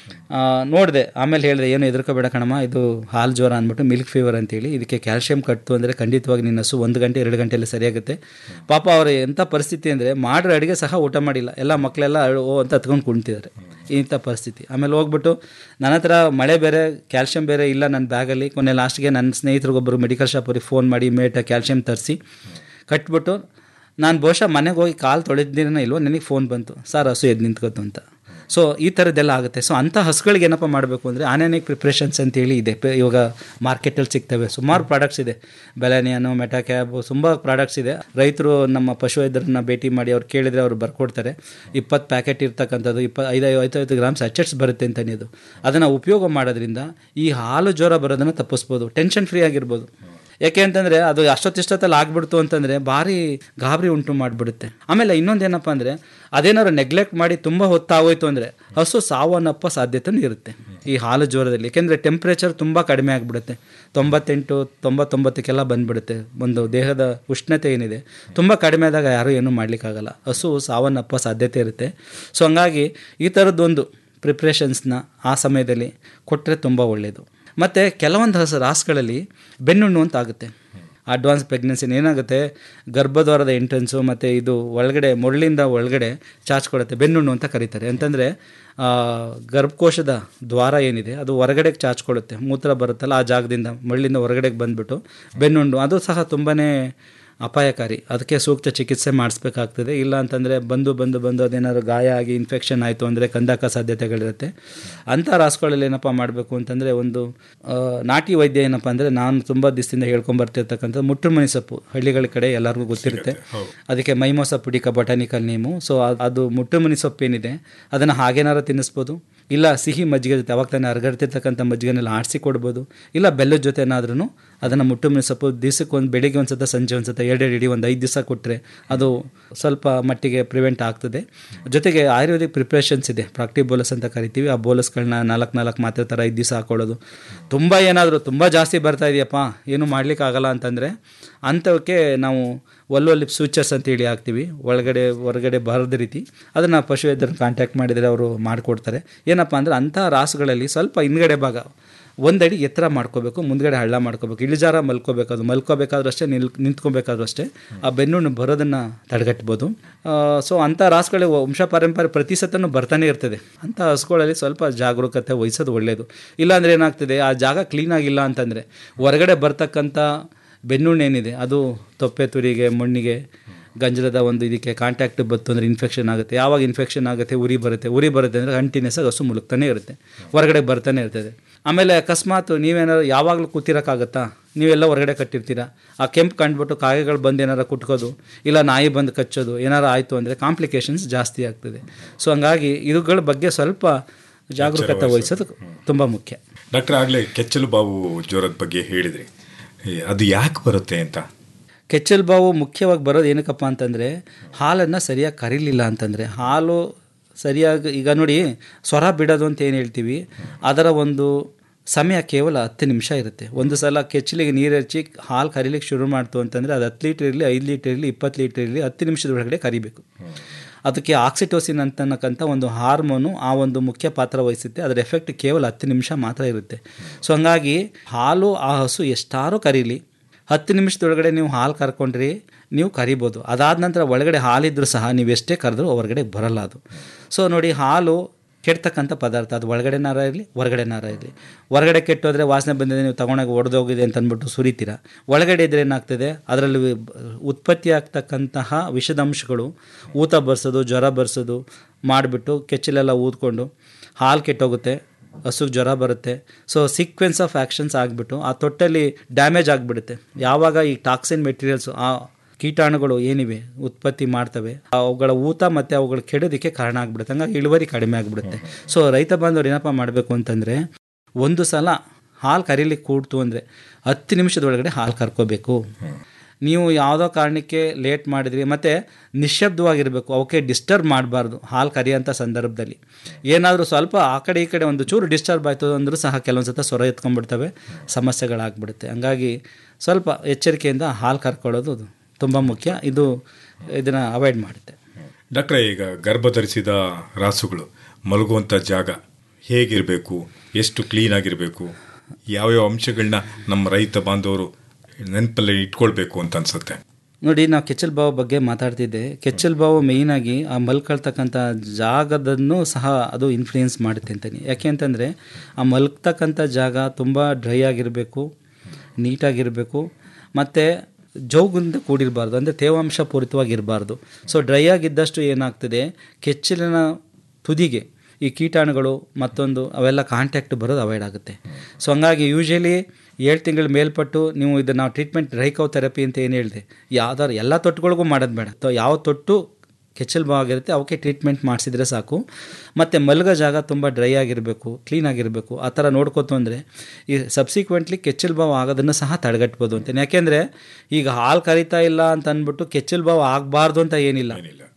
ನೋಡಿದೆ ಆಮೇಲೆ ಹೇಳಿದೆ ಏನು ಹೆದರ್ಕೋಬೇಡ ಕಣಮ್ಮ ಇದು ಹಾಲು ಜ್ವರ ಅಂದ್ಬಿಟ್ಟು ಮಿಲ್ಕ್ ಫೀವರ್ ಅಂತೇಳಿ ಇದಕ್ಕೆ ಕ್ಯಾಲ್ಶಿಯಂ ಕಟ್ಟು ಅಂದರೆ ಖಂಡಿತವಾಗಿ ನಿನ್ನ ಹಸು ಒಂದು ಗಂಟೆ ಎರಡು ಗಂಟೆಯಲ್ಲಿ ಸರಿಯಾಗುತ್ತೆ ಪಾಪ ಅವ್ರ ಎಂಥ ಪರಿಸ್ಥಿತಿ ಅಂದರೆ ಮಾಡಿರೋ ಅಡುಗೆ ಸಹ ಊಟ ಮಾಡಿಲ್ಲ ಎಲ್ಲ ಮಕ್ಕಳೆಲ್ಲ ಅಳು ಓ ಅಂತ ಹತ್ಕೊಂಡು ಕುಣ್ತಿದ್ದಾರೆ ಇಂಥ ಪರಿಸ್ಥಿತಿ ಆಮೇಲೆ ಹೋಗ್ಬಿಟ್ಟು ನನ್ನ ಹತ್ರ ಮಳೆ ಬೇರೆ ಕ್ಯಾಲ್ಶಿಯಂ ಬೇರೆ ಇಲ್ಲ ನನ್ನ ಬ್ಯಾಗಲ್ಲಿ ಕೊನೆ ಲಾಸ್ಟ್ಗೆ ನನ್ನ ಸ್ನೇಹಿತರಿಗೊಬ್ಬರು ಮೆಡಿಕಲ್ ಶಾಪವ್ರಿಗೆ ಫೋನ್ ಮಾಡಿ ಮೇಟ ಕ್ಯಾಲ್ಶಿಯಂ ತರಿಸಿ ಕಟ್ಬಿಟ್ಟು ನಾನು ಬಹುಶಃ ಮನೆಗೆ ಹೋಗಿ ಕಾಲು ತೊಳೆದಿದ್ದೀನೋ ಇಲ್ವೋ ನನಗೆ ಫೋನ್ ಬಂತು ಸರ್ ಹಸು ಎದ್ದು ನಿಂತ್ಕೋತು ಅಂತ ಸೊ ಈ ಥರದ್ದೆಲ್ಲ ಆಗುತ್ತೆ ಸೊ ಅಂಥ ಹಸುಗಳಿಗೆ ಏನಪ್ಪ ಮಾಡಬೇಕು ಅಂದರೆ ಆನೆನಿಕ್ ಪ್ರಿಪ್ರೇಷನ್ಸ್ ಅಂತೇಳಿ ಇದೆ ಪ- ಇವಾಗ ಮಾರ್ಕೆಟಲ್ಲಿ ಸಿಗ್ತವೆ ಸುಮಾರು ಪ್ರಾಡಕ್ಟ್ಸ್ ಇದೆ ಬೆಲಾನಿಯನು ಮೆಟಾಕ್ಯಾಬು ತುಂಬ ಪ್ರಾಡಕ್ಟ್ಸ್ ಇದೆ ರೈತರು ನಮ್ಮ ಪಶುವೈದ್ಯರನ್ನ ಭೇಟಿ ಮಾಡಿ ಅವ್ರು ಕೇಳಿದರೆ ಅವ್ರು ಬರ್ಕೊಡ್ತಾರೆ ಇಪ್ಪತ್ತು ಪ್ಯಾಕೆಟ್ ಇರ್ತಕ್ಕಂಥದ್ದು ಇಪ್ಪ ಐದು ಐವತ್ತೈದು ಗ್ರಾಮ್ ಸಚೆಟ್ಸ್ ಬರುತ್ತೆ ಅಂತಲೇ ಅದು ಅದನ್ನು ಉಪಯೋಗ ಮಾಡೋದ್ರಿಂದ ಈ ಹಾಲು ಜ್ವರ ಬರೋದನ್ನು ತಪ್ಪಿಸ್ಬೋದು ಟೆನ್ಷನ್ ಫ್ರೀ ಆಗಿರ್ಬೋದು ಯಾಕೆ ಅಂತಂದರೆ ಅದು ಅಷ್ಟೊತ್ತಿಷ್ಟೊತ್ತಲ್ಲಿ ಆಗ್ಬಿಡ್ತು ಅಂತಂದರೆ ಭಾರಿ ಗಾಬರಿ ಉಂಟು ಮಾಡಿಬಿಡುತ್ತೆ ಆಮೇಲೆ ಇನ್ನೊಂದು ಏನಪ್ಪ ಅಂದರೆ ಅದೇನಾದ್ರು ನೆಗ್ಲೆಕ್ಟ್ ಮಾಡಿ ತುಂಬ ಹೊತ್ತಾಗೋಯ್ತು ಅಂದರೆ ಹಸು ಸಾವನ್ನಪ್ಪ ಸಾಧ್ಯತೆನೂ ಇರುತ್ತೆ ಈ ಹಾಲು ಜ್ವರದಲ್ಲಿ ಯಾಕೆಂದರೆ ಟೆಂಪ್ರೇಚರ್ ತುಂಬ ಕಡಿಮೆ ಆಗಿಬಿಡುತ್ತೆ ತೊಂಬತ್ತೆಂಟು ತೊಂಬತ್ತೊಂಬತ್ತಕ್ಕೆಲ್ಲ ಬಂದ್ಬಿಡುತ್ತೆ ಒಂದು ದೇಹದ ಉಷ್ಣತೆ ಏನಿದೆ ತುಂಬ ಕಡಿಮೆ ಆದಾಗ ಯಾರೂ ಏನೂ ಮಾಡಲಿಕ್ಕಾಗಲ್ಲ ಹಸು ಸಾವನ್ನಪ್ಪ ಸಾಧ್ಯತೆ ಇರುತ್ತೆ ಸೊ ಹಂಗಾಗಿ ಈ ಥರದ್ದೊಂದು ಪ್ರಿಪ್ರೇಷನ್ಸ್ನ ಆ ಸಮಯದಲ್ಲಿ ಕೊಟ್ಟರೆ ತುಂಬ ಒಳ್ಳೆಯದು ಮತ್ತು ಕೆಲವೊಂದು ಹಸು ರಾಸುಗಳಲ್ಲಿ ಬೆನ್ನುಣ್ಣು ಅಂತ ಆಗುತ್ತೆ ಅಡ್ವಾನ್ಸ್ ಪ್ರೆಗ್ನೆನ್ಸಿನ ಏನಾಗುತ್ತೆ ಗರ್ಭದ್ವಾರದ ಎಂಟ್ರೆನ್ಸು ಮತ್ತು ಇದು ಒಳಗಡೆ ಮೊಳ್ಳಿಂದ ಒಳಗಡೆ ಚಾಚ್ಕೊಡುತ್ತೆ ಬೆನ್ನುಣ್ಣು ಅಂತ ಕರೀತಾರೆ ಅಂತಂದರೆ ಗರ್ಭಕೋಶದ ದ್ವಾರ ಏನಿದೆ ಅದು ಹೊರಗಡೆಗೆ ಚಾಚ್ಕೊಳ್ಳುತ್ತೆ ಮೂತ್ರ ಬರುತ್ತಲ್ಲ ಆ ಜಾಗದಿಂದ ಮಳ್ಳಿಂದ ಹೊರಗಡೆಗೆ ಬಂದುಬಿಟ್ಟು ಬೆನ್ನುಂಡು ಅದು ಸಹ ತುಂಬಾ ಅಪಾಯಕಾರಿ ಅದಕ್ಕೆ ಸೂಕ್ತ ಚಿಕಿತ್ಸೆ ಮಾಡಿಸ್ಬೇಕಾಗ್ತದೆ ಇಲ್ಲ ಅಂತಂದರೆ ಬಂದು ಬಂದು ಬಂದು ಅದೇನಾದ್ರು ಗಾಯ ಆಗಿ ಇನ್ಫೆಕ್ಷನ್ ಆಯಿತು ಅಂದರೆ ಕಂದಕ ಸಾಧ್ಯತೆಗಳಿರುತ್ತೆ ಅಂಥ ರಾಸುಗಳಲ್ಲಿ ಏನಪ್ಪ ಮಾಡಬೇಕು ಅಂತಂದರೆ ಒಂದು ಆ, ನಾಟಿ ವೈದ್ಯ ಏನಪ್ಪ ಅಂದರೆ ನಾನು ತುಂಬ ದಿವಸದಿಂದ ಹೇಳ್ಕೊಂಬರ್ತಿರ್ತಕ್ಕಂಥ ಮುಟ್ಟುಮಣಿ ಸೊಪ್ಪು ಹಳ್ಳಿಗಳ ಕಡೆ ಎಲ್ಲರಿಗೂ ಗೊತ್ತಿರುತ್ತೆ ಅದಕ್ಕೆ mimosa pudica botanical name so ಅದು ಮುಟ್ಟುಮಣಿ ಸೊಪ್ಪು ಏನಿದೆ ಅದನ್ನು ಹಾಗೇನಾರು ತಿನ್ನಿಸ್ಬೋದು ಇಲ್ಲ ಸಿಹಿ ಮಜ್ಜಿಗೆ ಜೊತೆ ಅವಾಗ ತಾನೇ ಹರಗಡ್ತಿರ್ತಕ್ಕಂಥ ಮಜ್ಜಿಗೆನೆಲ್ಲ ಆಡಿಸಿ ಕೊಡ್ಬೋದು ಇಲ್ಲ ಬೆಲ್ಲದ ಜೊತೆ ಏನಾದ್ರೂ ಅದನ್ನು ಮುಟ್ಟುಮಣಿ ಸೊಪ್ಪು ದಿವಸಕ್ಕೆ ಒಂದು ಬೆಳಿಗ್ಗೆ ಒಂದು ಸತ ಸಂಜೆ ಒಂದು ಸತ ಎರಡೆರಡು ಇಡೀ ಒಂದು ಐದು ದಿವಸ ಕೊಟ್ಟರೆ ಅದು ಸ್ವಲ್ಪ ಮಟ್ಟಿಗೆ ಪ್ರಿವೆಂಟ್ ಆಗ್ತದೆ ಜೊತೆಗೆ ಆಯುರ್ವೇದಿಕ್ ಪ್ರಿಪ್ರೇಷನ್ಸ್ ಇದೆ ಪ್ರಾಕ್ಟಿ ಬೋಲಸ್ ಅಂತ ಕರಿತೀವಿ ಆ ಬೋಲಸ್ಗಳನ್ನ ನಾಲ್ಕು ನಾಲ್ಕು ಮಾತ್ರೆ ಥರ ಐದು ದಿವಸ ಹಾಕೊಳ್ಳೋದು ತುಂಬ ಏನಾದರೂ ತುಂಬ ಜಾಸ್ತಿ ಬರ್ತಾ ಇದೆಯಪ್ಪ ಏನು ಮಾಡ್ಲಿಕ್ಕಾಗಲ್ಲ ಅಂತಂದರೆ ಅಂಥವಕ್ಕೆ ನಾವು ಒಲ್ಲೊಲ್ಲಿ ಸೂಚರ್ಸ್ ಅಂತ ಹೇಳಿ ಹಾಕ್ತೀವಿ ಒಳಗಡೆ ಹೊರಗಡೆ ಬರದ ರೀತಿ ಅದನ್ನು ಪಶುವೈದ್ಯರನ್ನ ಕಾಂಟ್ಯಾಕ್ಟ್ ಮಾಡಿದರೆ ಅವರು ಮಾಡಿಕೊಡ್ತಾರೆ ಏನಪ್ಪ ಅಂದರೆ ಅಂಥ ರಾಸುಗಳಲ್ಲಿ ಸ್ವಲ್ಪ ಹಿಂದ್ಗಡೆ ಭಾಗ ಒಂದಡಿ ಎತ್ತರ ಮಾಡ್ಕೋಬೇಕು ಮುಂದ್ಗಡೆ ಹಳ್ಳ ಮಾಡ್ಕೋಬೇಕು ಇಳಿಜಾರ ಮಲ್ಕೋಬೇಕು ಅದು ಮಲ್ಕೋಬೇಕಾದ್ರೂ ಅಷ್ಟೇ ನಿಲ್ ನಿಂತ್ಕೋಬೇಕಾದ್ರೂ ಅಷ್ಟೇ ಆ ಬೆನ್ನುಣ್ಣು ಬರೋದನ್ನು ತಡೆಗಟ್ಬೋದು ಸೊ ಅಂಥ ರಾಸುಗಳ ವಂಶ ಪಾರಂಪರ್ಯ ಪ್ರತಿ ಸತನೂ ಬರ್ತಾನೆ ಇರ್ತದೆ ಅಂಥ ಹಸುಗಳಲ್ಲಿ ಸ್ವಲ್ಪ ಜಾಗರೂಕತೆ ವಹಿಸೋದು ಒಳ್ಳೆಯದು ಇಲ್ಲಾಂದರೆ ಏನಾಗ್ತದೆ ಆ ಜಾಗ ಕ್ಲೀನಾಗಿಲ್ಲ ಅಂತಂದರೆ ಹೊರಗಡೆ ಬರ್ತಕ್ಕಂಥ ಬೆನ್ನುಣ್ಣು ಏನಿದೆ ಅದು ತೊಪ್ಪೆ ತುರಿಗೆ ಮಣ್ಣಿಗೆ ಗಂಜಲದ ಒಂದು ಇದಕ್ಕೆ ಕಾಂಟ್ಯಾಕ್ಟ್ ಬತ್ತು ಅಂದರೆ ಇನ್ಫೆಕ್ಷನ್ ಆಗುತ್ತೆ ಯಾವಾಗ ಇನ್ಫೆಕ್ಷನ್ ಆಗುತ್ತೆ ಉರಿ ಬರುತ್ತೆ ಉರಿ ಬರುತ್ತೆ ಅಂದರೆ ಕಂಟಿನ್ಯೂಸ್ ಆಗಿ ಹಸು ಮುಳುಗ್ತಾನೆ ಇರುತ್ತೆ ಹೊರಗಡೆ ಬರ್ತಾನೆ ಇರ್ತದೆ ಆಮೇಲೆ ಅಕಸ್ಮಾತ್ ನೀವೇನಾದ್ರು ಯಾವಾಗಲೂ ಕೂತಿರೋಕ್ಕಾಗತ್ತಾ ನೀವೆಲ್ಲ ಹೊರಗಡೆ ಕಟ್ಟಿರ್ತೀರ ಆ ಕೆಂಪು ಕಂಡುಬಿಟ್ಟು ಕಾಗೆಗಳು ಬಂದು ಏನಾರು ಕುಟ್ಕೋದು ಇಲ್ಲ ನಾಯಿ ಬಂದು ಕಚ್ಚೋದು ಏನಾರು ಆಯಿತು ಅಂದರೆ ಕಾಂಪ್ಲಿಕೇಶನ್ಸ್ ಜಾಸ್ತಿ ಆಗ್ತದೆ ಸೊ ಹಂಗಾಗಿ ಇವುಗಳ ಬಗ್ಗೆ ಸ್ವಲ್ಪ ಜಾಗರೂಕತೆ ವಹಿಸೋದು ತುಂಬ ಮುಖ್ಯ ಡಾಕ್ಟರ್ ಆಗಲೇ ಕೆಚ್ಚಲು ಬಾವು ಜ್ವರದ ಬಗ್ಗೆ ಹೇಳಿದ್ರಿ ಏ, ಅದು ಯಾಕೆ ಬರುತ್ತೆ ಅಂತ ಕೆಚ್ಚಲು ಬಾವು ಮುಖ್ಯವಾಗಿ ಬರೋದು ಏನಕ್ಕಪ್ಪ ಅಂತಂದರೆ ಹಾಲನ್ನು ಸರಿಯಾಗಿ ಕರೀಲಿಲ್ಲ ಅಂತಂದರೆ ಹಾಲು ಸರಿಯಾಗಿ ಈಗ ನೋಡಿ ಸ್ವರ ಬಿಡೋದು ಅಂತ ಏನು ಹೇಳ್ತೀವಿ ಅದರ ಒಂದು ಸಮಯ ಕೇವಲ ಹತ್ತು ನಿಮಿಷ ಇರುತ್ತೆ ಒಂದು ಸಲ ಕೆಚ್ಚಲಿಗೆ ನೀರು ಹಚ್ಚಿ ಹಾಲು ಕರೀಲಿಕ್ಕೆ ಶುರು ಮಾಡ್ತು ಅಂತಂದರೆ ಅದು ಹತ್ತು ಲೀಟ್ರ್ ಇರಲಿ ಐದು ಲೀಟ್ರ್ ಇರಲಿ ಇಪ್ಪತ್ತು ಲೀಟ್ರ್ ಇರಲಿ ಹತ್ತು ನಿಮಿಷದ ಒಳಗಡೆ ಕರಿಬೇಕು ಅದಕ್ಕೆ ಆಕ್ಸಿಟೋಸಿನ್ ಅಂತಕ್ಕಂಥ ಒಂದು ಹಾರ್ಮೋನು ಆ ಒಂದು ಮುಖ್ಯ ಪಾತ್ರ ವಹಿಸುತ್ತೆ ಅದರ ಎಫೆಕ್ಟ್ ಕೇವಲ ಹತ್ತು ನಿಮಿಷ ಮಾತ್ರ ಇರುತ್ತೆ ಸೊ ಹಂಗಾಗಿ ಹಾಲು ಆ ಹಸು ಎಷ್ಟಾರು ಕರೀಲಿ ಹತ್ತು ನಿಮಿಷದೊಳಗಡೆ ನೀವು ಹಾಲು ಕರ್ಕೊಂಡ್ರಿ ನೀವು ಕರಿಬೋದು ಅದಾದ ನಂತರ ಒಳಗಡೆ ಹಾಲಿದ್ರೂ ಸಹ ನೀವು ಎಷ್ಟೇ ಕರೆದ್ರೂ ಹೊರಗಡೆ ಬರಲ್ಲ ಅದು ಸೊ ನೋಡಿ ಹಾಲು ಕೆಡ್ತಕ್ಕಂಥ ಪದಾರ್ಥ ಅದು ಒಳಗಡೆ ನಾರ ಇರಲಿ ಹೊರಗಡೆ ನಾರ ಇರಲಿ ಹೊರಗಡೆ ಕೆಟ್ಟೋದ್ರೆ ವಾಸನೆ ಬಂದಿದೆ ನೀವು ತಗೊಂಡಾಗ ಒಡೆದೋಗಿದೆ ಅಂತ ಅಂದ್ಬಿಟ್ಟು ಸುರಿತೀರ ಒಳಗಡೆ ಇದ್ರೆ ಏನಾಗ್ತದೆ ಅದರಲ್ಲಿ ವಿ- ಉತ್ಪತ್ತಿ ಆಗ್ತಕ್ಕಂತಹ ವಿಷದಂಶಗಳು ಊತ ಬರ್ಸೋದು ಜ್ವರ ಬರ್ಸೋದು ಮಾಡಿಬಿಟ್ಟು ಕೆಚ್ಚಲೆಲ್ಲ ಊದ್ಕೊಂಡು ಹಾಲು ಕೆಟ್ಟೋಗುತ್ತೆ ಹಸುಗೆ ಜ್ವರ ಬರುತ್ತೆ ಸೊ ಸೀಕ್ವೆನ್ಸ್ ಆಫ್ ಆ್ಯಕ್ಷನ್ಸ್ ಆಗಿಬಿಟ್ಟು ಆ ತೊಟ್ಟಲ್ಲಿ ಡ್ಯಾಮೇಜ್ ಆಗಿಬಿಡುತ್ತೆ ಯಾವಾಗ ಈ ಟಾಕ್ಸಿನ್ ಮೆಟೀರಿಯಲ್ಸು ಆ ಕೀಟಾಣುಗಳು ಏನಿವೆ ಉತ್ಪತ್ತಿ ಮಾಡ್ತವೆ ಅವುಗಳ ಊತ ಮತ್ತು ಅವುಗಳ ಕೆಡೋದಕ್ಕೆ ಕಾರಣ ಆಗಿಬಿಡುತ್ತೆ ಹಂಗಾಗಿ ಇಳುವರಿ ಕಡಿಮೆ ಆಗಿಬಿಡುತ್ತೆ ಸೊ ರೈತ ಬಾಂಧವರು ಏನಪ್ಪ ಮಾಡಬೇಕು ಅಂತಂದರೆ ಒಂದು ಸಲ ಹಾಲು ಕರೀಲಿಕ್ಕೆ ಕೂಡ್ತು ಅಂದರೆ ಹತ್ತು ನಿಮಿಷದೊಳಗಡೆ ಹಾಲು ಕರ್ಕೋಬೇಕು ನೀವು ಯಾವುದೋ ಕಾರಣಕ್ಕೆ ಲೇಟ್ ಮಾಡಿದ್ರಿ ಮತ್ತು ನಿಶ್ಶಬ್ದವಾಗಿರಬೇಕು ಅವಕ್ಕೆ ಡಿಸ್ಟರ್ಬ್ ಮಾಡಬಾರ್ದು ಹಾಲು ಕರಿಯೋಂಥ ಸಂದರ್ಭದಲ್ಲಿ ಏನಾದರೂ ಸ್ವಲ್ಪ ಆ ಕಡೆ ಈ ಕಡೆ ಒಂದು ಚೂರು ಡಿಸ್ಟರ್ಬ್ ಆಯಿತು ಅಂದರೂ ಸಹ ಕೆಲವೊಂದು ಸತ ಸ್ವರ ಎತ್ಕೊಂಡ್ಬಿಡ್ತವೆ ಸಮಸ್ಯೆಗಳಾಗ್ಬಿಡುತ್ತೆ ಹಂಗಾಗಿ ಸ್ವಲ್ಪ ಎಚ್ಚರಿಕೆಯಿಂದ ಹಾಲು ಕರ್ಕೊಳ್ಳೋದು ತುಂಬ ಮುಖ್ಯ ಇದು ಇದನ್ನು ಅವಾಯ್ಡ್ ಮಾಡುತ್ತೆ ಡಾಕ್ಟ್ರೆ ಈಗ ಗರ್ಭ ಧರಿಸಿದ ರಾಸುಗಳು ಮಲಗುವಂಥ ಜಾಗ ಹೇಗಿರಬೇಕು ಎಷ್ಟು ಕ್ಲೀನ್ ಆಗಿರಬೇಕು ಯಾವ್ಯಾವ ಅಂಶಗಳನ್ನ ನಮ್ಮ ರೈತ ಬಾಂಧವರು ನೆನಪಲ್ಲಿ ಇಟ್ಕೊಳ್ಬೇಕು ಅಂತ ಅನ್ಸುತ್ತೆ ನೋಡಿ ನಾವು ಕೆಚ್ಚಲ್ ಬಾವು ಬಗ್ಗೆ ಮಾತಾಡ್ತಿದ್ದೆ ಕೆಚ್ಚಲ್ ಬಾವು ಮೇಯ್ನಾಗಿ ಆ ಮಲ್ಕೊಳ್ತಕ್ಕಂಥ ಜಾಗದನ್ನು ಸಹ ಅದು ಇನ್ಫ್ಲೂಯೆನ್ಸ್ ಮಾಡುತ್ತೆ ಅಂತೀನಿ ಯಾಕೆ ಅಂತಂದರೆ ಆ ಮಲ್ಕ್ತಕ್ಕಂಥ ಜಾಗ ತುಂಬ ಡ್ರೈ ಆಗಿರಬೇಕು ನೀಟಾಗಿರಬೇಕು ಮತ್ತು ಜೌಗಿಂದ ಕೂಡಿರಬಾರ್ದು ಅಂದರೆ ತೇವಾಂಶ ಪೂರಿತವಾಗಿರಬಾರ್ದು ಸೊ ಡ್ರೈ ಆಗಿದ್ದಷ್ಟು ಏನಾಗ್ತದೆ ಕೆಚ್ಚಲಿನ ತುದಿಗೆ ಈ ಕೀಟಾಣುಗಳು ಮತ್ತೊಂದು ಅವೆಲ್ಲ ಕಾಂಟ್ಯಾಕ್ಟ್ ಬರೋದು ಅವಾಯ್ಡ್ ಆಗುತ್ತೆ ಸೊ ಹಂಗಾಗಿ ಯೂಶಲಿ ಏಳು ತಿಂಗಳ ಮೇಲ್ಪಟ್ಟು ನೀವು ಇದು ನಾವು ಟ್ರೀಟ್ಮೆಂಟ್ ರೈಕವ್ ಥೆರಪಿ ಅಂತ ಏನು ಹೇಳಿದೆ ಯಾವ್ದಾರು ಎಲ್ಲ ತೊಟ್ಟುಗಳಿಗೂ ಮಾಡೋದು ಬೇಡ ಅಥವಾ ಯಾವ ತೊಟ್ಟು ಕೆಚ್ಚಲ್ ಬಾವು ಆಗಿರುತ್ತೆ ಅವಕ್ಕೆ ಟ್ರೀಟ್ಮೆಂಟ್ ಮಾಡಿಸಿದ್ರೆ ಸಾಕು ಮತ್ತು ಮಲಗೋ ಜಾಗ ತುಂಬ ಡ್ರೈ ಆಗಿರಬೇಕು ಕ್ಲೀನ್ ಆಗಿರಬೇಕು ಆ ಥರ ನೋಡ್ಕೋತು ಅಂದರೆ ಈ ಸಬ್ಸಿಕ್ವೆಂಟ್ಲಿ ಕೆಚ್ಚಲ್ ಬಾವು ಆಗೋದನ್ನು ಸಹ ತಡೆಗಟ್ಬೋದು ಅಂತೇನೆ ಯಾಕೆಂದರೆ ಈಗ ಹಾಲು ಕರಿತಾ ಇಲ್ಲ ಅಂತ ಅಂದ್ಬಿಟ್ಟು ಕೆಚ್ಚಲ್ ಬಾವು ಆಗಬಾರ್ದು ಅಂತ ಏನಿಲ್ಲ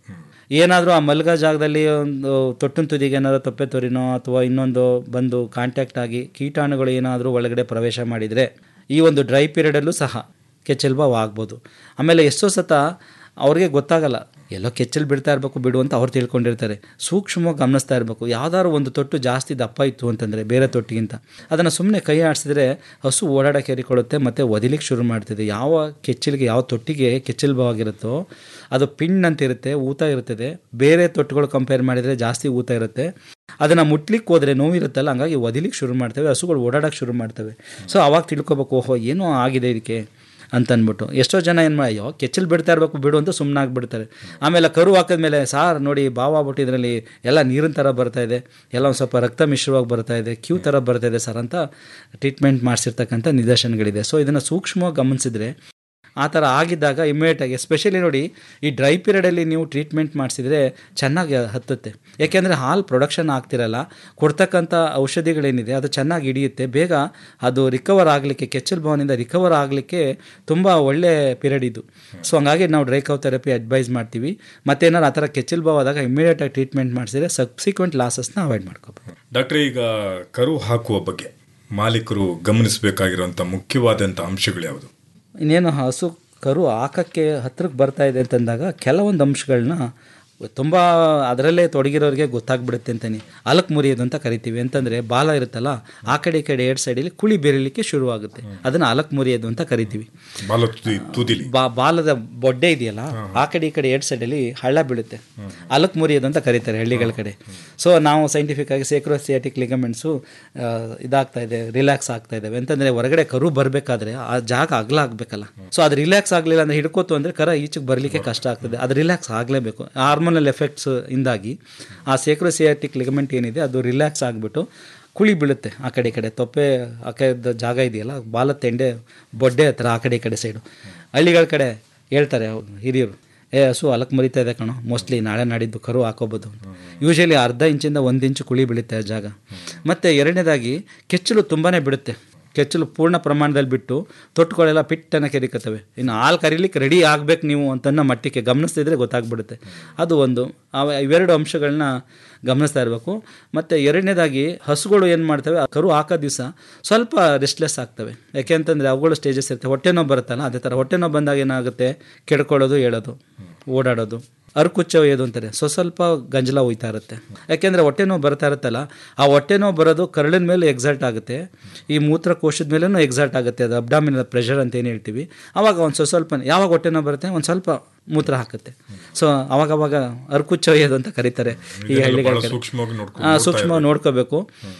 ಏನಾದರೂ ಆ ಮಲ್ಗ ಜಾಗದಲ್ಲಿ ಒಂದು ತೊಟ್ಟಿನ ತುದಿಗೆ ಏನಾದರೂ ತೊಪ್ಪೆ ತೊರಿನೋ ಅಥವಾ ಇನ್ನೊಂದು ಬಂದು ಕಾಂಟ್ಯಾಕ್ಟ್ ಆಗಿ ಕೀಟಾಣುಗಳು ಏನಾದರೂ ಒಳಗಡೆ ಪ್ರವೇಶ ಮಾಡಿದರೆ ಈ ಒಂದು ಡ್ರೈ ಪೀರಿಯಡಲ್ಲೂ ಸಹ ಕೆಚ್ಚಲು ಬಾವು ಆಗ್ಬೋದು ಆಮೇಲೆ ಎಷ್ಟೋ ಸತ ಅವ್ರಿಗೆ ಗೊತ್ತಾಗಲ್ಲ ಎಲ್ಲೋ ಕೆಚ್ಚಲು ಬಿಡ್ತಾ ಇರಬೇಕು ಬಿಡು ಅಂತ ಅವ್ರು ತಿಳ್ಕೊಂಡಿರ್ತಾರೆ ಸೂಕ್ಷ್ಮವಾಗಿ ಗಮನಿಸ್ತಾ ಇರಬೇಕು ಯಾವ್ದಾದ್ರು ಒಂದು ತೊಟ್ಟು ಜಾಸ್ತಿ ದಪ್ಪ ಇತ್ತು ಅಂತಂದರೆ ಬೇರೆ ತೊಟ್ಟಿಗಿಂತ ಅದನ್ನು ಸುಮ್ಮನೆ ಕೈ ಆಡಿಸಿದ್ರೆ ಹಸು ಓಡಾಡಕ್ಕೆ ಏರಿಕೊಳ್ಳುತ್ತೆ ಮತ್ತು ಒದಿಲಿಕ್ಕೆ ಶುರು ಮಾಡ್ತಿದೆ ಯಾವ ಕೆಚ್ಚಲಿಗೆ ಯಾವ ತೊಟ್ಟಿಗೆ ಕೆಚ್ಚಲು ಬಾವಾಗಿರುತ್ತೋ ಅದು ಪಿನ್ ಅಂತ ಇರುತ್ತೆ ಊತ ಇರ್ತದೆ ಬೇರೆ ತೊಟ್ಟುಗಳು ಕಂಪೇರ್ ಮಾಡಿದರೆ ಜಾಸ್ತಿ ಊತ ಇರುತ್ತೆ ಅದನ್ನು ಮುಟ್ಲಿಕ್ಕೆ ಹೋದರೆ ನೋವಿರುತ್ತಲ್ಲ ಹಂಗಾಗಿ ಒದಿಲಿಕ್ಕೆ ಶುರು ಮಾಡ್ತೇವೆ ಹಸುಗಳು ಓಡಾಡೋಕ್ಕೆ ಶುರು ಮಾಡ್ತವೆ ಸೊ ಅವಾಗ ತಿಳ್ಕೊಬೇಕು ಓಹೋ ಏನೋ ಆಗಿದೆ ಇದಕ್ಕೆ ಅಂತ ಅಂದ್ಬಿಟ್ಟು ಎಷ್ಟೋ ಜನ ಏನು ಮಾಡಿ ಅಯ್ಯೋ ಕೆಚ್ಚಲು ಬಿಡ್ತಾ ಇರಬೇಕು ಬಿಡು ಅಂತ ಸುಮ್ಮನಾಗ್ಬಿಡ್ತಾರೆ ಆಮೇಲೆ ಕರು ಹಾಕಿದ್ಮೇಲೆ ಸಾರ್ ನೋಡಿ ಬಾವು ಆಗ್ಬಿಟ್ಟು ಇದರಲ್ಲಿ ಎಲ್ಲ ನೀರಿನ ಥರ ಬರ್ತಾ ಇದೆ ಎಲ್ಲ ಒಂದು ಸ್ವಲ್ಪ ರಕ್ತ ಮಿಶ್ರವಾಗಿ ಬರ್ತಾ ಇದೆ ಕ್ಯೂ ಥರ ಬರ್ತಾ ಇದೆ ಸರ್ ಅಂತ ಟ್ರೀಟ್ಮೆಂಟ್ ಮಾಡಿಸಿರ್ತಕ್ಕಂಥ ನಿದರ್ಶನಗಳಿದೆ ಸೊ ಇದನ್ನು ಸೂಕ್ಷ್ಮವಾಗಿ ಗಮನಿಸಿದ್ರೆ ಆ ಥರ ಆಗಿದ್ದಾಗ ಇಮಿಡಿಯೇಟಾಗಿ ಎಸ್ಪೆಷಲಿ ನೋಡಿ ಈ ಡ್ರೈ ಪೀರಿಯಡಲ್ಲಿ ನೀವು ಟ್ರೀಟ್ಮೆಂಟ್ ಮಾಡಿಸಿದ್ರೆ ಚೆನ್ನಾಗಿ ಹತ್ತುತ್ತೆ ಯಾಕೆಂದರೆ ಹಾಲು ಪ್ರೊಡಕ್ಷನ್ ಆಗ್ತಿರಲ್ಲ ಕೊಡ್ತಕ್ಕಂಥ ಔಷಧಿಗಳೇನಿದೆ ಅದು ಚೆನ್ನಾಗಿ ಹಿಡಿಯುತ್ತೆ ಬೇಗ ಅದು ರಿಕವರ್ ಆಗಲಿಕ್ಕೆ ಕೆಚ್ಚಲು ಭಾವನಿಂದ ರಿಕವರ್ ಆಗಲಿಕ್ಕೆ ತುಂಬ ಒಳ್ಳೆ ಪೀರಿಯಡ್ ಇದು ಸೊ ಹಂಗಾಗಿ ನಾವು ಡ್ರೈ ಕೌ ಥೆರಪಿ ಅಡ್ವೈಸ್ ಮಾಡ್ತೀವಿ ಮತ್ತೇನಾದ್ರು ಆ ಥರ ಕೆಚ್ಚಲು ಭಾವ ಆದಾಗ ಇಮಿಡಿಯೇಟಾಗಿ ಟ್ರೀಟ್ಮೆಂಟ್ ಮಾಡಿಸಿದ್ರೆ ಸಬ್ಸಿಕ್ವೆಂಟ್ ಲಾಸಸ್ನ ಅವಾಯ್ಡ್ ಮಾಡ್ಕೋಬೇಕು ಡಾಕ್ಟ್ರೆ ಈಗ ಕರು ಹಾಕುವ ಬಗ್ಗೆ ಮಾಲೀಕರು ಗಮನಿಸಬೇಕಾಗಿರುವಂಥ ಮುಖ್ಯವಾದಂಥ ಅಂಶಗಳು ಯಾವುದು ಇನ್ನೇನು ಹಸು ಕರು ಹಾಕಕ್ಕೆ ಹತ್ರಕ್ಕೆ ಬರ್ತಾ ಇದೆ ಅಂತಂದಾಗ ಕೆಲವೊಂದು ಅಂಶಗಳನ್ನ ತುಂಬ ಅದರಲ್ಲೇ ತೊಡಗಿರೋರಿಗೆ ಗೊತ್ತಾಗ್ಬಿಡುತ್ತೆ ಅಂತಾನೆ ಅಲಕ್ ಮುರಿಯೋದು ಅಂತ ಕರಿತೀವಿ ಅಂತಂದರೆ ಬಾಲ ಇರುತ್ತಲ್ಲ ಆ ಕಡೆ ಈ ಕಡೆ ಎರಡು ಸೈಡಲ್ಲಿ ಕುಳಿ ಬೆರಲಿಕ್ಕೆ ಶುರುವಾಗುತ್ತೆ ಅದನ್ನು ಅಲಕ್ ಮುರಿಯೋದು ಅಂತ ಕರಿತೀವಿ ಬಾಲ ತುದಿ ತುದಿಲಿ ಬಾ ಬಾಲದ ಬೊಡ್ಡೆ ಇದೆಯಲ್ಲ ಆ ಕಡೆ ಈ ಕಡೆ ಎರಡು ಸೈಡಲ್ಲಿ ಹಳ್ಳ ಬೀಳುತ್ತೆ ಅಲಕ್ ಮುರಿಯೋದು ಅಂತ ಕರೀತಾರೆ ಹಳ್ಳಿಗಳ ಕಡೆ ಸೊ ನಾವು ಸೈಂಟಿಫಿಕ್ ಆಗಿ ಸೇಕ್ರೋಸಿಯಾಟಿಕ್ ಲಿಗಮೆಂಟ್ಸು ಇದಾಗ್ತಾ ಇದೆ ರಿಲ್ಯಾಕ್ಸ್ ಆಗ್ತಾ ಇದ್ದಾವೆ ಅಂತಂದರೆ ಹೊರಗಡೆ ಕರು ಬರಬೇಕಾದ್ರೆ ಆ ಜಾಗ ಅಗಲ ಆಗಬೇಕಲ್ಲ ಸೊ ಅದು ರಿಲ್ಯಾಕ್ಸ್ ಆಗಲಿಲ್ಲ ಅಂದರೆ ಹಿಡ್ಕೋತು ಅಂದರೆ ಕರ ಈಚೆಗೆ ಬರಲಿಕ್ಕೆ ಕಷ್ಟ ಆಗ್ತದೆ ಅದು ರಿಲ್ಯಾಕ್ಸ್ ಆಗಲೇಬೇಕು ಹಾರ್ಮೋನಲ್ ಎಫೆಕ್ಟ್ಸ್ ಇಂದಾಗಿ ಆ ಸೇಕ್ರೋಸಿಯಾಟಿಕ್ ಲಿಗಮೆಂಟ್ ಏನಿದೆ ಅದು ರಿಲ್ಯಾಕ್ಸ್ ಆಗಿಬಿಟ್ಟು ಕುಳಿ ಬೀಳುತ್ತೆ ಆ ಕಡೆ ಈ ಕಡೆ ತೊಪ್ಪೆ ಆ ಕಡೆ ಜಾಗ ಇದೆಯಲ್ಲ ಬಾಲದ ತೆಂಡೆ ಬೊಡ್ಡೆ ಹತ್ರ ಆ ಕಡೆ ಈ ಕಡೆ ಸೈಡು ಹಳ್ಳಿಗಳ ಕಡೆ ಹೇಳ್ತಾರೆ ಅವ್ರು ಹಿರಿಯರು ಏ ಹಸು ಅಲಕ್ ಮರಿತಾ ಇದೆ ಕಣೋ ಮೋಸ್ಟ್ಲಿ ನಾಳೆ ನಾಡಿದ್ದು ಕರು ಹಾಕೋಬೋದು ಯೂಶಲಿ ಅರ್ಧ ಇಂಚಿಂದ ಒಂದು ಇಂಚು ಕುಳಿ ಬೀಳುತ್ತೆ ಆ ಜಾಗ ಮತ್ತು ಎರಡನೇದಾಗಿ ಕೆಚ್ಚಲು ತುಂಬಾ ಬಿಡುತ್ತೆ ಕೆಚ್ಚಲು ಪೂರ್ಣ ಪ್ರಮಾಣದಲ್ಲಿ ಬಿಟ್ಟು ತೊಟ್ಟುಗಳೆಲ್ಲ ಪಿಟ್ಟನ ಕೆರಿಕತ್ತವೆ ಇನ್ನು ಹಾಲು ಕರೀಲಿಕ್ಕೆ ರೆಡಿ ಆಗಬೇಕು ನೀವು ಅಂತನ್ನೋ ಮಟ್ಟಿಗೆ ಗಮನಿಸ್ತಿದ್ರೆ ಗೊತ್ತಾಗ್ಬಿಡುತ್ತೆ ಅದು ಒಂದು ಅವ ಇವೆರಡು ಅಂಶಗಳನ್ನ ಗಮನಿಸ್ತಾ ಇರಬೇಕು ಮತ್ತು ಎರಡನೇದಾಗಿ ಹಸುಗಳು ಏನು ಮಾಡ್ತವೆ ಆ ಕರು ಹಾಕೋ ದಿವಸ ಸ್ವಲ್ಪ ರೆಸ್ಟ್ಲೆಸ್ ಆಗ್ತವೆ ಯಾಕೆ ಅಂತಂದರೆ ಅವುಗಳು ಸ್ಟೇಜಸ್ ಇರ್ತವೆ ಹೊಟ್ಟೆ ನೋವು ಬರುತ್ತಲ್ಲ ಅದೇ ಥರ ಹೊಟ್ಟೆ ನೋವು ಬಂದಾಗ ಏನಾಗುತ್ತೆ ಕೆಡ್ಕೊಳ್ಳೋದು ಹೇಳೋದು ಓಡಾಡೋದು ಅರ್ಕುಚ್ಚ ಒಯ್ಯೋದು ಅಂತಾರೆ ಸೊ ಸ್ವಲ್ಪ ಗಂಜಲ ಹೋಯ್ತಾ ಇರುತ್ತೆ ಯಾಕೆಂದರೆ ಹೊಟ್ಟೆ ನೋವು ಬರ್ತಾ ಇರುತ್ತಲ್ಲ ಆ ಹೊಟ್ಟೆ ನೋವು ಬರೋದು ಕರಳಿನ ಮೇಲೆ ಎಕ್ಸಲ್ಟ್ ಆಗುತ್ತೆ ಈ ಮೂತ್ರಕೋಶದ ಮೇಲೂ ಎಕ್ಸಲ್ಟ್ ಆಗುತ್ತೆ ಅದು ಅಬ್ಡಾಮಿನಲ್ ಪ್ರೆಷರ್ ಅಂತ ಏನು ಹೇಳ್ತೀವಿ ಆವಾಗ ಒಂದು ಸ್ವಲ್ಪ ಸ್ವಲ್ಪ ಯಾವಾಗ ಹೊಟ್ಟೆ ನೋವು ಬರುತ್ತೆ ಒಂದು ಸ್ವಲ್ಪ ಮೂತ್ರ ಹಾಕುತ್ತೆ ಸೊ ಅವಾಗ ಅವಾಗ ಅರ್ಕುಚ್ಚ ಒಯ್ಯೋದು ಅಂತ ಕರೀತಾರೆ ಈ ಹಳ್ಳಿಗಳ ಬಹಳ ಕಡೆ. ಸೂಕ್ಷ್ಮವಾಗಿ ನೋಡ್ಕೊ- ಆ, ಸೂಕ್ಷ್ಮವಾಗಿ ನೋಡ್ಕೋಬೇಕು